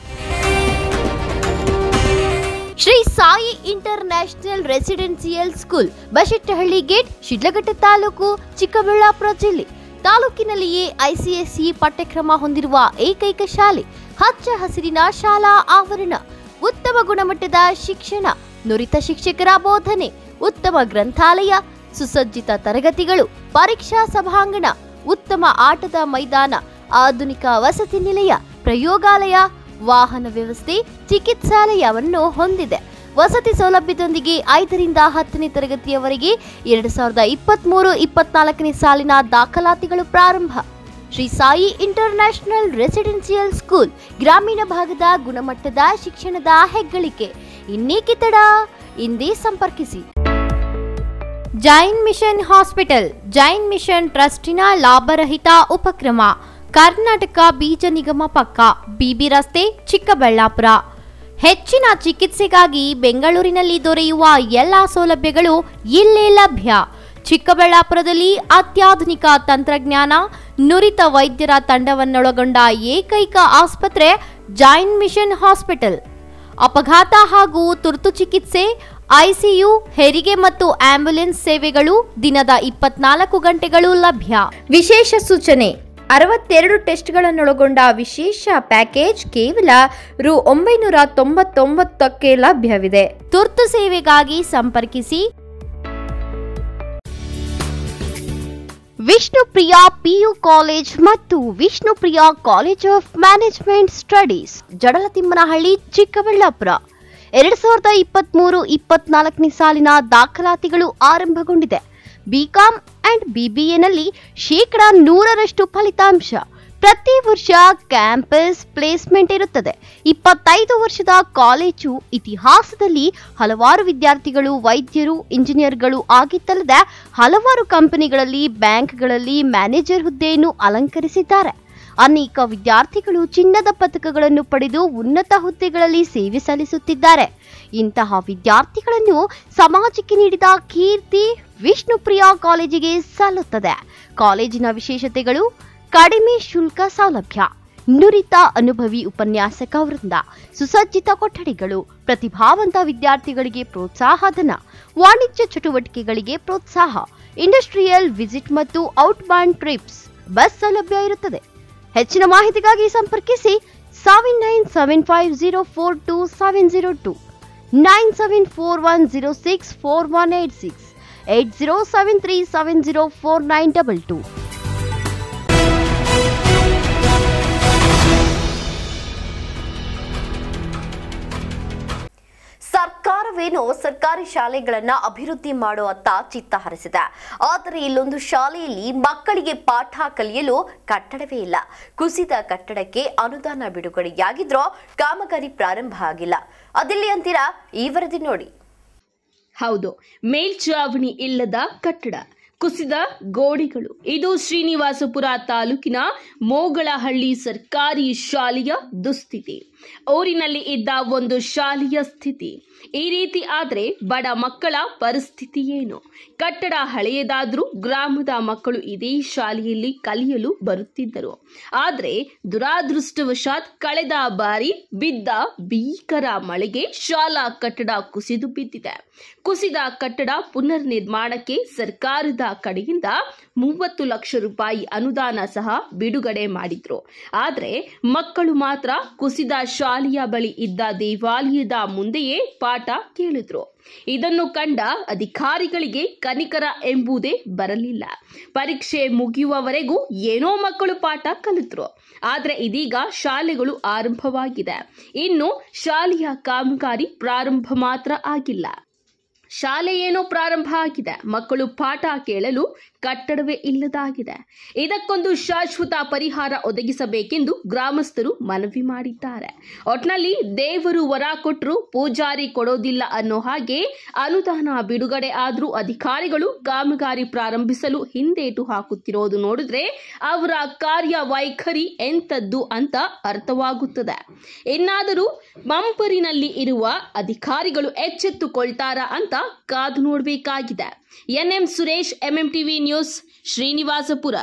Speaker 1: Shri Sai international residential school Bashettahalli gate Shidlaghatta ತಾಲೂಕು ಚಿಕ್ಕಬಳ್ಳಾಪುರ ಜಿಲ್ಲೆ ತಾಲೂಕಿನಲ್ಲಿಯೇ ಐಸಿಎಸ್ಇ ಪಠ್ಯಕ್ರಮ ಹೊಂದಿರುವ ಏಕೈಕ ಶಾಲೆ ಹಚ್ಚ ಹಸಿರಿನ ಶಾಲಾ ಆವರಣ ಉತ್ತಮ ಗುಣಮಟ್ಟದ ಶಿಕ್ಷಣ ನುರಿತ ಶಿಕ್ಷಕರ ಬೋಧನೆ ಉತ್ತಮ ಗ್ರಂಥಾಲಯ ಸುಸಜ್ಜಿತ ತರಗತಿಗಳು ಪರೀಕ್ಷಾ ಸಭಾಂಗಣ ಉತ್ತಮ ಆಟದ ಮೈದಾನ ಆಧುನಿಕ ವಸತಿ ನಿಲಯ ಪ್ರಯೋಗಾಲಯ ವಾಹನ ವ್ಯವಸ್ಥೆ ಚಿಕಿತ್ಸಾಲಯವನ್ನು ಹೊಂದಿದೆ ವಸತಿ ಸೌಲಭ್ಯದೊಂದಿಗೆ ಐದರಿಂದ ಹತ್ತನೇ ತರಗತಿಯವರೆಗೆ ಎರಡು ಸಾವಿರದ ಇಪ್ಪತ್ತ್ಮೂರು ಇಪ್ಪತ್ನಾಲ್ಕನೇ ಸಾಲಿನ ದಾಖಲಾತಿಗಳು ಪ್ರಾರಂಭ Shri Sai international residential school ಗ್ರಾಮೀಣ ಭಾಗದ ಗುಣಮಟ್ಟದ ಶಿಕ್ಷಣದ ಹೆಗ್ಗಳಿಕೆ ಇನ್ನೇಕೆ ತಡ ಇಂದೇ ಸಂಪರ್ಕಿಸಿ Jain mission hospital Jain mission ಟ್ರಸ್ಟಿನ ಲಾಭರಹಿತ ಉಪಕ್ರಮ ಕರ್ನಾಟಕ ಬೀಜ ನಿಗಮ ಪಕ್ಕ ಬಿಬಿ ರಸ್ತೆ ಚಿಕ್ಕಬಳ್ಳಾಪುರ ಹೆಚ್ಚಿನ ಚಿಕಿತ್ಸೆಗಾಗಿ ಬೆಂಗಳೂರಿನಲ್ಲಿ ದೊರೆಯುವ ಎಲ್ಲ ಸೌಲಭ್ಯಗಳು ಇಲ್ಲೇ ಲಭ್ಯ ಚಿಕ್ಕಬಳ್ಳಾಪುರದಲ್ಲಿ ಅತ್ಯಾಧುನಿಕ ತಂತ್ರಜ್ಞಾನ ನುರಿತ ವೈದ್ಯರ ತಂಡವನ್ನೊಳಗೊಂಡ ಏಕೈಕ ಆಸ್ಪತ್ರೆ ಜೈನ್ ಮಿಷನ್ ಹಾಸ್ಪಿಟಲ್
Speaker 2: ಅಪಘಾತ ಹಾಗೂ ತುರ್ತು ಚಿಕಿತ್ಸೆ ಐಸಿಯು ಹೆರಿಗೆ ಮತ್ತು ಆಂಬ್ಯುಲೆನ್ಸ್ ಸೇವೆಗಳು ದಿನದ ಇಪ್ಪತ್ನಾಲ್ಕು ಗಂಟೆಗಳು ಲಭ್ಯ ವಿಶೇಷ ಸೂಚನೆ ಅರವತ್ತೆರಡು ಟೆಸ್ಟ್ಗಳನ್ನೊಳಗೊಂಡ ವಿಶೇಷ ಪ್ಯಾಕೇಜ್ ಕೇವಲ ರು ಒಂಬೈನೂರ ತೊಂಬತ್ತೊಂಬತ್ತಕ್ಕೆ ಲಭ್ಯವಿದೆ ತುರ್ತು ಸೇವೆಗಾಗಿ ಸಂಪರ್ಕಿಸಿ
Speaker 1: ವಿಷ್ಣುಪ್ರಿಯಾ ಪಿಯು ಕಾಲೇಜ್ ಮತ್ತು Vishnupriya college of management studies Jadalathimmanahalli Chikkaballapur ಎರಡ್ ಸಾವಿರದ ಇಪ್ಪತ್ಮೂರು ಇಪ್ಪತ್ನಾಲ್ಕನೇ ಸಾಲಿನ ದಾಖಲಾತಿಗಳು ಆರಂಭಗೊಂಡಿದೆ ಬಿಕಾಂ ಅಂಡ್ ಬಿಬಿಎನಲ್ಲಿ ಶೇಕಡ ನೂರರಷ್ಟು ಫಲಿತಾಂಶ ಪ್ರತಿ ವರ್ಷ ಕ್ಯಾಂಪಸ್ ಪ್ಲೇಸ್ಮೆಂಟ್ ಇರುತ್ತದೆ ಇಪ್ಪತ್ತೈದು ವರ್ಷದ ಕಾಲೇಜು ಇತಿಹಾಸದಲ್ಲಿ ಹಲವಾರು ವಿದ್ಯಾರ್ಥಿಗಳು ವೈದ್ಯರು ಇಂಜಿನಿಯರ್ಗಳು ಆಗಿದ್ದಲ್ಲದೆ ಹಲವಾರು ಕಂಪನಿಗಳಲ್ಲಿ ಬ್ಯಾಂಕ್ಗಳಲ್ಲಿ ಮ್ಯಾನೇಜರ್ ಹುದ್ದೆಯನ್ನು ಅಲಂಕರಿಸಿದ್ದಾರೆ ಅನೇಕ ವಿದ್ಯಾರ್ಥಿಗಳು ಚಿನ್ನದ ಪದಕಗಳನ್ನು ಪಡೆದು ಉನ್ನತ ಹುದ್ದೆಗಳಲ್ಲಿ ಸೇವೆ ಸಲ್ಲಿಸುತ್ತಿದ್ದಾರೆ ಇಂತಹ ವಿದ್ಯಾರ್ಥಿಗಳನ್ನು ಸಮಾಜಕ್ಕೆ ನೀಡಿದ ಕೀರ್ತಿ ವಿಷ್ಣುಪ್ರಿಯಾ ಕಾಲೇಜಿಗೆ ಸಲ್ಲುತ್ತದೆ ಕಾಲೇಜಿನ ವಿಶೇಷತೆಗಳು ಕಡಿಮೆ ಶುಲ್ಕ ಸೌಲಭ್ಯ ನುರಿತ ಅನುಭವಿ ಉಪನ್ಯಾಸಕ ವೃಂದ ಸುಸಜ್ಜಿತ ಕೊಠಡಿಗಳು ಪ್ರತಿಭಾವಂತ ವಿದ್ಯಾರ್ಥಿಗಳಿಗೆ ಪ್ರೋತ್ಸಾಹಧನ ವಾಣಿಜ್ಯ ಚಟುವಟಿಕೆಗಳಿಗೆ ಪ್ರೋತ್ಸಾಹ ಇಂಡಸ್ಟ್ರಿಯಲ್ ವಿಸಿಟ್ ಮತ್ತು ಔಟ್ ಬಾಂಡ್ ಟ್ರಿಪ್ಸ್ ಬಸ್ ಸೌಲಭ್ಯ ಇರುತ್ತದೆ ಹೆಚ್ಚಿನ ಮಾಹಿತಿಗಾಗಿ ಸಂಪರ್ಕಿಸಿ seven nine seven five zero four two seven zero two nine seven four one zero six four one eight six eight zero seven three seven zero four nine double two
Speaker 2: ಸರ್ಕಾರವೇನೋ ಸರ್ಕಾರಿ ಶಾಲೆಗಳನ್ನ ಅಭಿವೃದ್ಧಿ ಮಾಡುವತ್ತ ಚಿತ್ತ ಹರಿಸಿದೆ ಆದರೆ ಇಲ್ಲೊಂದು ಶಾಲೆಯಲ್ಲಿ ಮಕ್ಕಳಿಗೆ ಪಾಠ ಕಲಿಯಲು ಕಟ್ಟಡವೇ ಇಲ್ಲ ಕುಸಿದ ಕಟ್ಟಡಕ್ಕೆ ಅನುದಾನ ಬಿಡುಗಡೆಯಾಗಿದ್ರೂ ಕಾಮಗಾರಿ ಪ್ರಾರಂಭ ಆಗಿಲ್ಲ ಅದೆಲ್ಲಿ ಅಂತೀರಾ ಈ ವರದಿ ನೋಡಿ
Speaker 5: ಹೌದು ಮೇಲ್ಚಾವಣಿ ಇಲ್ಲದ ಕಟ್ಟಡ ಕುಸಿದ ಗೋಡೆಗಳು ಇದು ಶ್ರೀನಿವಾಸಪುರ ತಾಲೂಕಿನ ಮೋಗಳಹಳ್ಳಿ ಸರ್ಕಾರಿ ಶಾಲೆಯ ದುಸ್ಥಿತಿ ಊರಿನಲ್ಲಿ ಇದ್ದ ಒಂದು ಶಾಲೆಯ ಸ್ಥಿತಿ ಈ ರೀತಿ ಆದರೆ ಬಡ ಮಕ್ಕಳ ಪರಿಸ್ಥಿತಿ ಏನು ಕಟ್ಟಡ ಹಳೆಯದಾದ್ರೂ ಗ್ರಾಮದ ಮಕ್ಕಳು ಇದೇ ಶಾಲೆಯಲ್ಲಿ ಕಲಿಯಲು ಬರುತ್ತಿದ್ದರು ಆದರೆ ದುರಾದೃಷ್ಟವಶಾತ್ ಕಳೆದ ಬಾರಿ ಬಿದ್ದ ಭೀಕರ ಮಳೆಗೆ ಶಾಲಾ ಕಟ್ಟಡ ಕುಸಿದು ಬಿದ್ದಿದೆ ಕುಸಿದ ಕಟ್ಟಡ ಪುನರ್ ನಿರ್ಮಾಣಕ್ಕೆ ಸರ್ಕಾರದ ಕಡೆಯಿಂದ ಮೂವತ್ತು ಲಕ್ಷ ರೂಪಾಯಿ ಅನುದಾನ ಸಹ ಬಿಡುಗಡೆ ಮಾಡಿದ್ರು ಆದರೆ ಮಕ್ಕಳು ಮಾತ್ರ ಕುಸಿದ ಶಾಲೆಯ ಬಳಿ ಇದ್ದ ದೇವಾಲಯದ ಮುಂದೆಯೇ ಪಾಠ ಕೇಳಿದ್ರು ಇದನ್ನು ಕಂಡ ಅಧಿಕಾರಿಗಳಿಗೆ ಕನಿಕರ ಎಂಬುದೇ ಬರಲಿಲ್ಲ ಪರೀಕ್ಷೆ ಮುಗಿಯುವವರೆಗೂ ಏನೋ ಮಕ್ಕಳು ಪಾಠ ಕಲಿತರು ಆದರೆ ಇದೀಗ ಶಾಲೆಗಳು ಆರಂಭವಾಗಿದೆ ಇನ್ನು ಶಾಲೆಯ ಕಾಮಗಾರಿ ಪ್ರಾರಂಭ ಮಾತ್ರ ಆಗಿಲ್ಲ ಶಾಲೆ ಏನೋ ಪ್ರಾರಂಭ ಆಗಿದೆ ಮಕ್ಕಳು ಪಾಠ ಕೇಳಲು ಕಟ್ಟಡವೇ ಇಲ್ಲದಾಗಿದೆ ಇದಕ್ಕೊಂದು ಶಾಶ್ವತ ಪರಿಹಾರ ಒದಗಿಸಬೇಕೆಂದು ಗ್ರಾಮಸ್ಥರು ಮನವಿ ಮಾಡಿದ್ದಾರೆ ಒಟ್ನಲ್ಲಿ ದೇವರು ವರ ಕೊಟ್ಟರು ಪೂಜಾರಿ ಕೊಡೋದಿಲ್ಲ ಅನ್ನೋ ಹಾಗೆ ಅನುದಾನ ಬಿಡುಗಡೆ ಆದರೂ ಅಧಿಕಾರಿಗಳು ಕಾಮಗಾರಿ ಪ್ರಾರಂಭಿಸಲು ಹಿಂದೇಟು ಹಾಕುತ್ತಿರೋದು ನೋಡಿದ್ರೆ ಅವರ ಕಾರ್ಯವೈಖರಿ ಎಂಥದ್ದು ಅಂತ ಅರ್ಥವಾಗುತ್ತದೆ ಇನ್ನಾದರೂ ಮಂಪರಿನಲ್ಲಿ ಇರುವ ಅಧಿಕಾರಿಗಳು ಎಚ್ಚೆತ್ತುಕೊಳ್ತಾರಾ ಅಂತ ಕಾದು ನೋಡಬೇಕಾಗಿದೆ NM Suresh MM TV news Srinivaspur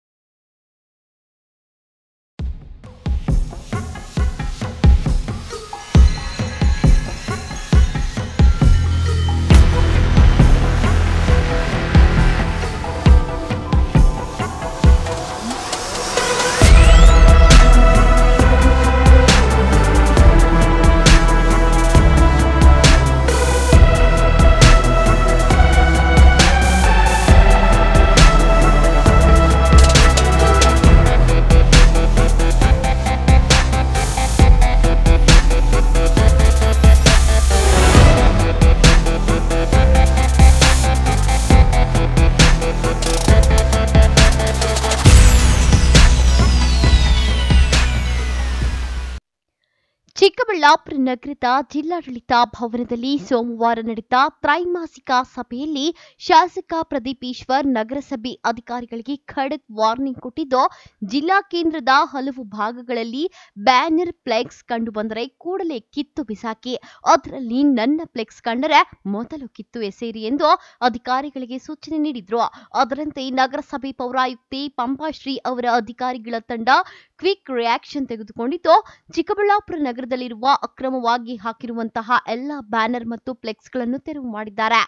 Speaker 1: Chikkaballapur ನಗರದ ಜಿಲ್ಲಾಡಳಿತ ಭವನದಲ್ಲಿ ಸೋಮವಾರ ನಡೆದ ತ್ರೈಮಾಸಿಕ ಸಭೆಯಲ್ಲಿ ಶಾಸಕ ಪ್ರದೀಪ್ ಈಶ್ವರ್ ನಗರಸಭೆ ಅಧಿಕಾರಿಗಳಿಗೆ ಖಡಕ್ ವಾರ್ನಿಂಗ್ ಕೊಟ್ಟಿದ್ದು ಜಿಲ್ಲಾ ಕೇಂದ್ರದ ಹಲವು ಭಾಗಗಳಲ್ಲಿ ಬ್ಯಾನರ್ ಫ್ಲೆಕ್ಸ್ ಕಂಡುಬಂದರೆ ಕೂಡಲೇ ಕಿತ್ತು ಬಿಸಾಕಿ ಅದರಲ್ಲಿ ನನ್ನ ಫ್ಲೆಕ್ಸ್ ಕಂಡರೆ ಮೊದಲು ಕಿತ್ತು ಎಸೆಯಿರಿ ಎಂದು ಅಧಿಕಾರಿಗಳಿಗೆ ಸೂಚನೆ ನೀಡಿದ್ರು ಅದರಂತೆ ನಗರಸಭೆ ಪೌರಾಯುಕ್ತೆ ಪಂಪಾಶ್ರೀ ಅವರ ಅಧಿಕಾರಿಗಳ ತಂಡ ಕ್ವಿಕ್ ರಿಯಾಕ್ಷನ್ ತೆಗೆದುಕೊಂಡಿದ್ದು ಚಿಕ್ಕಬಳ್ಳಾಪುರ ನಗರದಲ್ಲಿರುವ ಅಕ್ರಮವಾಗಿ ಹಾಕಿರುವಂತಹ ಎಲ್ಲ ಬ್ಯಾನರ್ ಮತ್ತು ಫ್ಲೆಕ್ಸ್ಗಳನ್ನು ತೆರವು ಮಾಡಿದ್ದಾರೆ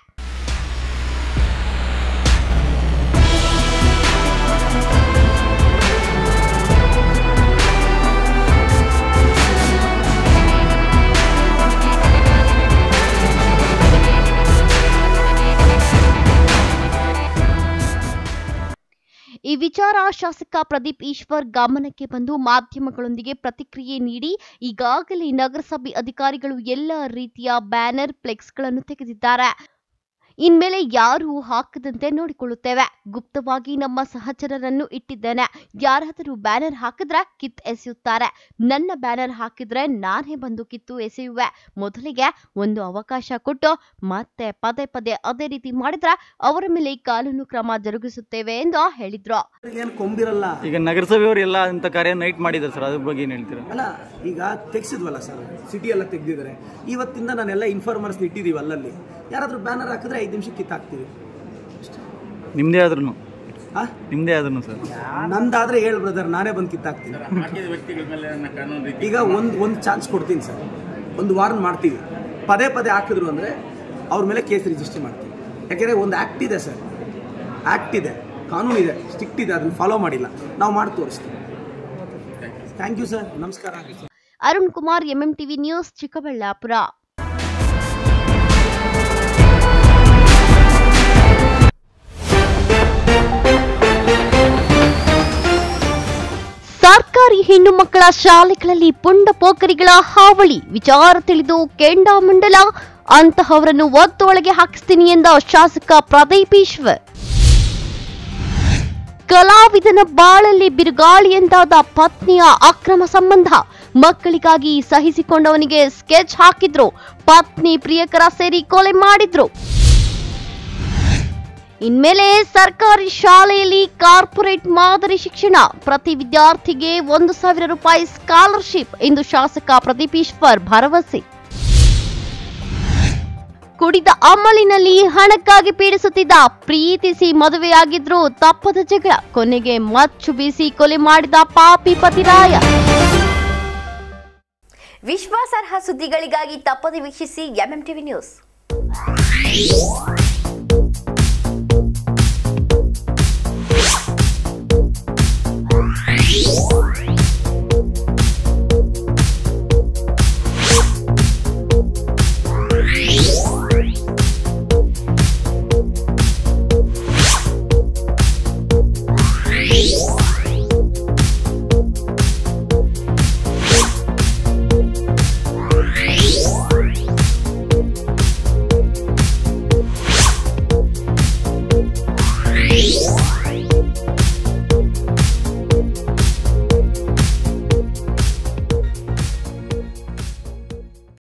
Speaker 1: ಈ ವಿಚಾರ ಶಾಸಕ ಪ್ರದೀಪ್ ಈಶ್ವರ್ ಗಮನಕ್ಕೆ ಬಂದು ಮಾಧ್ಯಮಗಳೊಂದಿಗೆ ಪ್ರತಿಕ್ರಿಯೆ ನೀಡಿ ಈಗಾಗಲೇ ನಗರಸಭೆ ಅಧಿಕಾರಿಗಳು ಎಲ್ಲ ರೀತಿಯ ಬ್ಯಾನರ್ ಫ್ಲೆಕ್ಸ್ಗಳನ್ನು ತೆಗೆದಿದ್ದಾರೆ ಇನ್ಮೇಲೆ ಯಾರೂ ಹಾಕದಂತೆ ನೋಡಿಕೊಳ್ಳುತ್ತೇವೆ ಗುಪ್ತವಾಗಿ ನಮ್ಮ ಸಹಚರರನ್ನು ಇಟ್ಟಿದ್ದೇನೆ ಯಾರಾದರೂ ಬ್ಯಾನರ್ ಹಾಕಿದ್ರೆ ಕಿತ್ ಎಸೆಯುತ್ತಾರೆ ನನ್ನ ಬ್ಯಾನರ್ ಹಾಕಿದ್ರೆ ನಾನೇ ಬಂದು ಕಿತ್ತು ಎಸೆಯುವೆ ಮೊದಲಿಗೆ ಒಂದು ಅವಕಾಶ ಕೊಟ್ಟು ಮತ್ತೆ ಪದೇ ಪದೇ ಅದೇ ರೀತಿ ಮಾಡಿದ್ರೆ ಅವರ ಮೇಲೆ ಕಾನೂನು ಕ್ರಮ ಜರುಗಿಸುತ್ತೇವೆ ಎಂದು ಹೇಳಿದ್ರು
Speaker 4: ಏನು ಕೊಂಬಿರಲ್ಲ
Speaker 14: ಈಗ ನಗರಸಭೆಯವರು ಎಲ್ಲ ಅಂತ ಕಾರ್ಯ ನೈಟ್ ಮಾಡಿದ್ದಾರೆ ಸರ್ ಅದ್ರ ಬಗ್ಗೆ ಏನು ಹೇಳ್ತೀರಾ
Speaker 4: ಅಲ್ಲ ಈಗ ತೆಗ್ಸಿದ್ವಲ್ಲ ಸರ್ ಸಿಟಿ ಎಲ್ಲ ತೆಗ್ದಿದ್ದಾರೆ ಇವತ್ತಿಂದ ನಾನೆಲ್ಲ ಇನ್ಫಾರ್ಮರ್ಸ್ ಇಟ್ಟಿದ್ದೀವಿ ಅಲ್ಲಲ್ಲಿ ಯಾರಾದರೂ ಬ್ಯಾನರ್ ಹಾಕಿದ್ರೆ ಐದು ನಿಮಿಷ ಕಿತ್ತಾಕ್ತೀವಿ
Speaker 14: ನಿಮ್ಮದೇ ಆದ್ರೂ
Speaker 4: ಆ?
Speaker 14: ನಿಮ್ಮದೇ ಆದ್ರೂ ಸರ್
Speaker 4: ನಂದಾದ್ರೆ ಹೇಳು ಬ್ರದರ್ ನಾನೇ ಬಂದು ಕಿತ್ತಾಕ್ತೀನಿ ಈಗ ಒಂದು ಒಂದು ಚಾನ್ಸ್ ಕೊಡ್ತೀನಿ ಸರ್ ಒಂದು ವಾರನ್ ಮಾಡ್ತೀವಿ ಪದೇ ಪದೇ ಹಾಕಿದ್ರು ಅಂದರೆ ಅವ್ರ ಮೇಲೆ ಕೇಸ್ ರಿಜಿಸ್ಟರ್ ಮಾಡ್ತೀವಿ ಯಾಕೆಂದರೆ ಒಂದು ಆ್ಯಕ್ಟ್ ಇದೆ ಸರ್ ಆ್ಯಕ್ಟ್ ಇದೆ ಕಾನೂನು ಇದೆ ಸ್ಟ್ರಿಕ್ಟ್ ಇದೆ ಅದನ್ನು ಫಾಲೋ ಮಾಡಿಲ್ಲ ನಾವು ಮಾಡಿ ತೋರಿಸ್ತೀವಿ ಥ್ಯಾಂಕ್ ಯು ಸರ್ ನಮಸ್ಕಾರ
Speaker 1: ಅರುಣ್ ಕುಮಾರ್ ಎಂಎಂಟಿವಿ ನ್ಯೂಸ್ ಚಿಕ್ಕಬಳ್ಳಾಪುರ ಸರ್ಕಾರಿ ಹೆಣ್ಣು ಮಕ್ಕಳ ಶಾಲೆಗಳಲ್ಲಿ ಪುಂಡ ಪೋಖರಿಗಳ ಹಾವಳಿ ವಿಚಾರ ತಿಳಿದು ಕೆಂಡಾಮಂಡಲ ಅಂತಹವರನ್ನು ಒತ್ತೊಳಗೆ ಹಾಕಿಸ್ತೀನಿ ಎಂದ ಶಾಸಕ ಪ್ರದೀಪ್ ಈಶ್ವರ್ ಕಲಾವಿದನ ಬಾಳಲ್ಲಿ ಬಿರುಗಾಳಿ ಎಂದಾದ ಪತ್ನಿಯ ಅಕ್ರಮ ಸಂಬಂಧ ಮಕ್ಕಳಿಗಾಗಿ ಸಹಿಸಿಕೊಂಡವನಿಗೆ ಸ್ಕೆಚ್ ಹಾಕಿದ್ರು ಪತ್ನಿ ಪ್ರಿಯಕರ ಸೇರಿ ಕೊಲೆ ಮಾಡಿದ್ರು ಇನ್ಮೇಲೆ ಸರ್ಕಾರಿ ಶಾಲೆಯಲ್ಲಿ ಕಾರ್ಪೊರೇಟ್ ಮಾದರಿ ಶಿಕ್ಷಣ ಪ್ರತಿ ವಿದ್ಯಾರ್ಥಿಗೆ ಒಂದು ಸಾವಿರ ರೂಪಾಯಿ ಸ್ಕಾಲರ್ಶಿಪ್ ಎಂದು ಶಾಸಕ ಪ್ರದೀಪ್ ಈಶ್ವರ್ ಭರವಸೆ ಕುಡಿದ ಅಮಲಿನಲ್ಲಿ ಹಣಕ್ಕಾಗಿ ಪೀಡಿಸುತ್ತಿದ್ದ ಪ್ರೀತಿಸಿ ಮದುವೆಯಾಗಿದ್ರು ತಪ್ಪದ ಜಗಳ ಕೊನೆಗೆ ಮಚ್ಚು ಬೀಸಿ ಕೊಲೆ ಮಾಡಿದ ಪಾಪಿ ಪತಿರಾಯ
Speaker 2: ವಿಶ್ವಾಸಾರ್ಹ ಸುದ್ದಿಗಳಿಗಾಗಿ ತಪ್ಪದೆ ವೀಕ್ಷಿಸಿ ಎಂಎಂಟಿವಿ ನ್ಯೂಸ್
Speaker 15: Bye.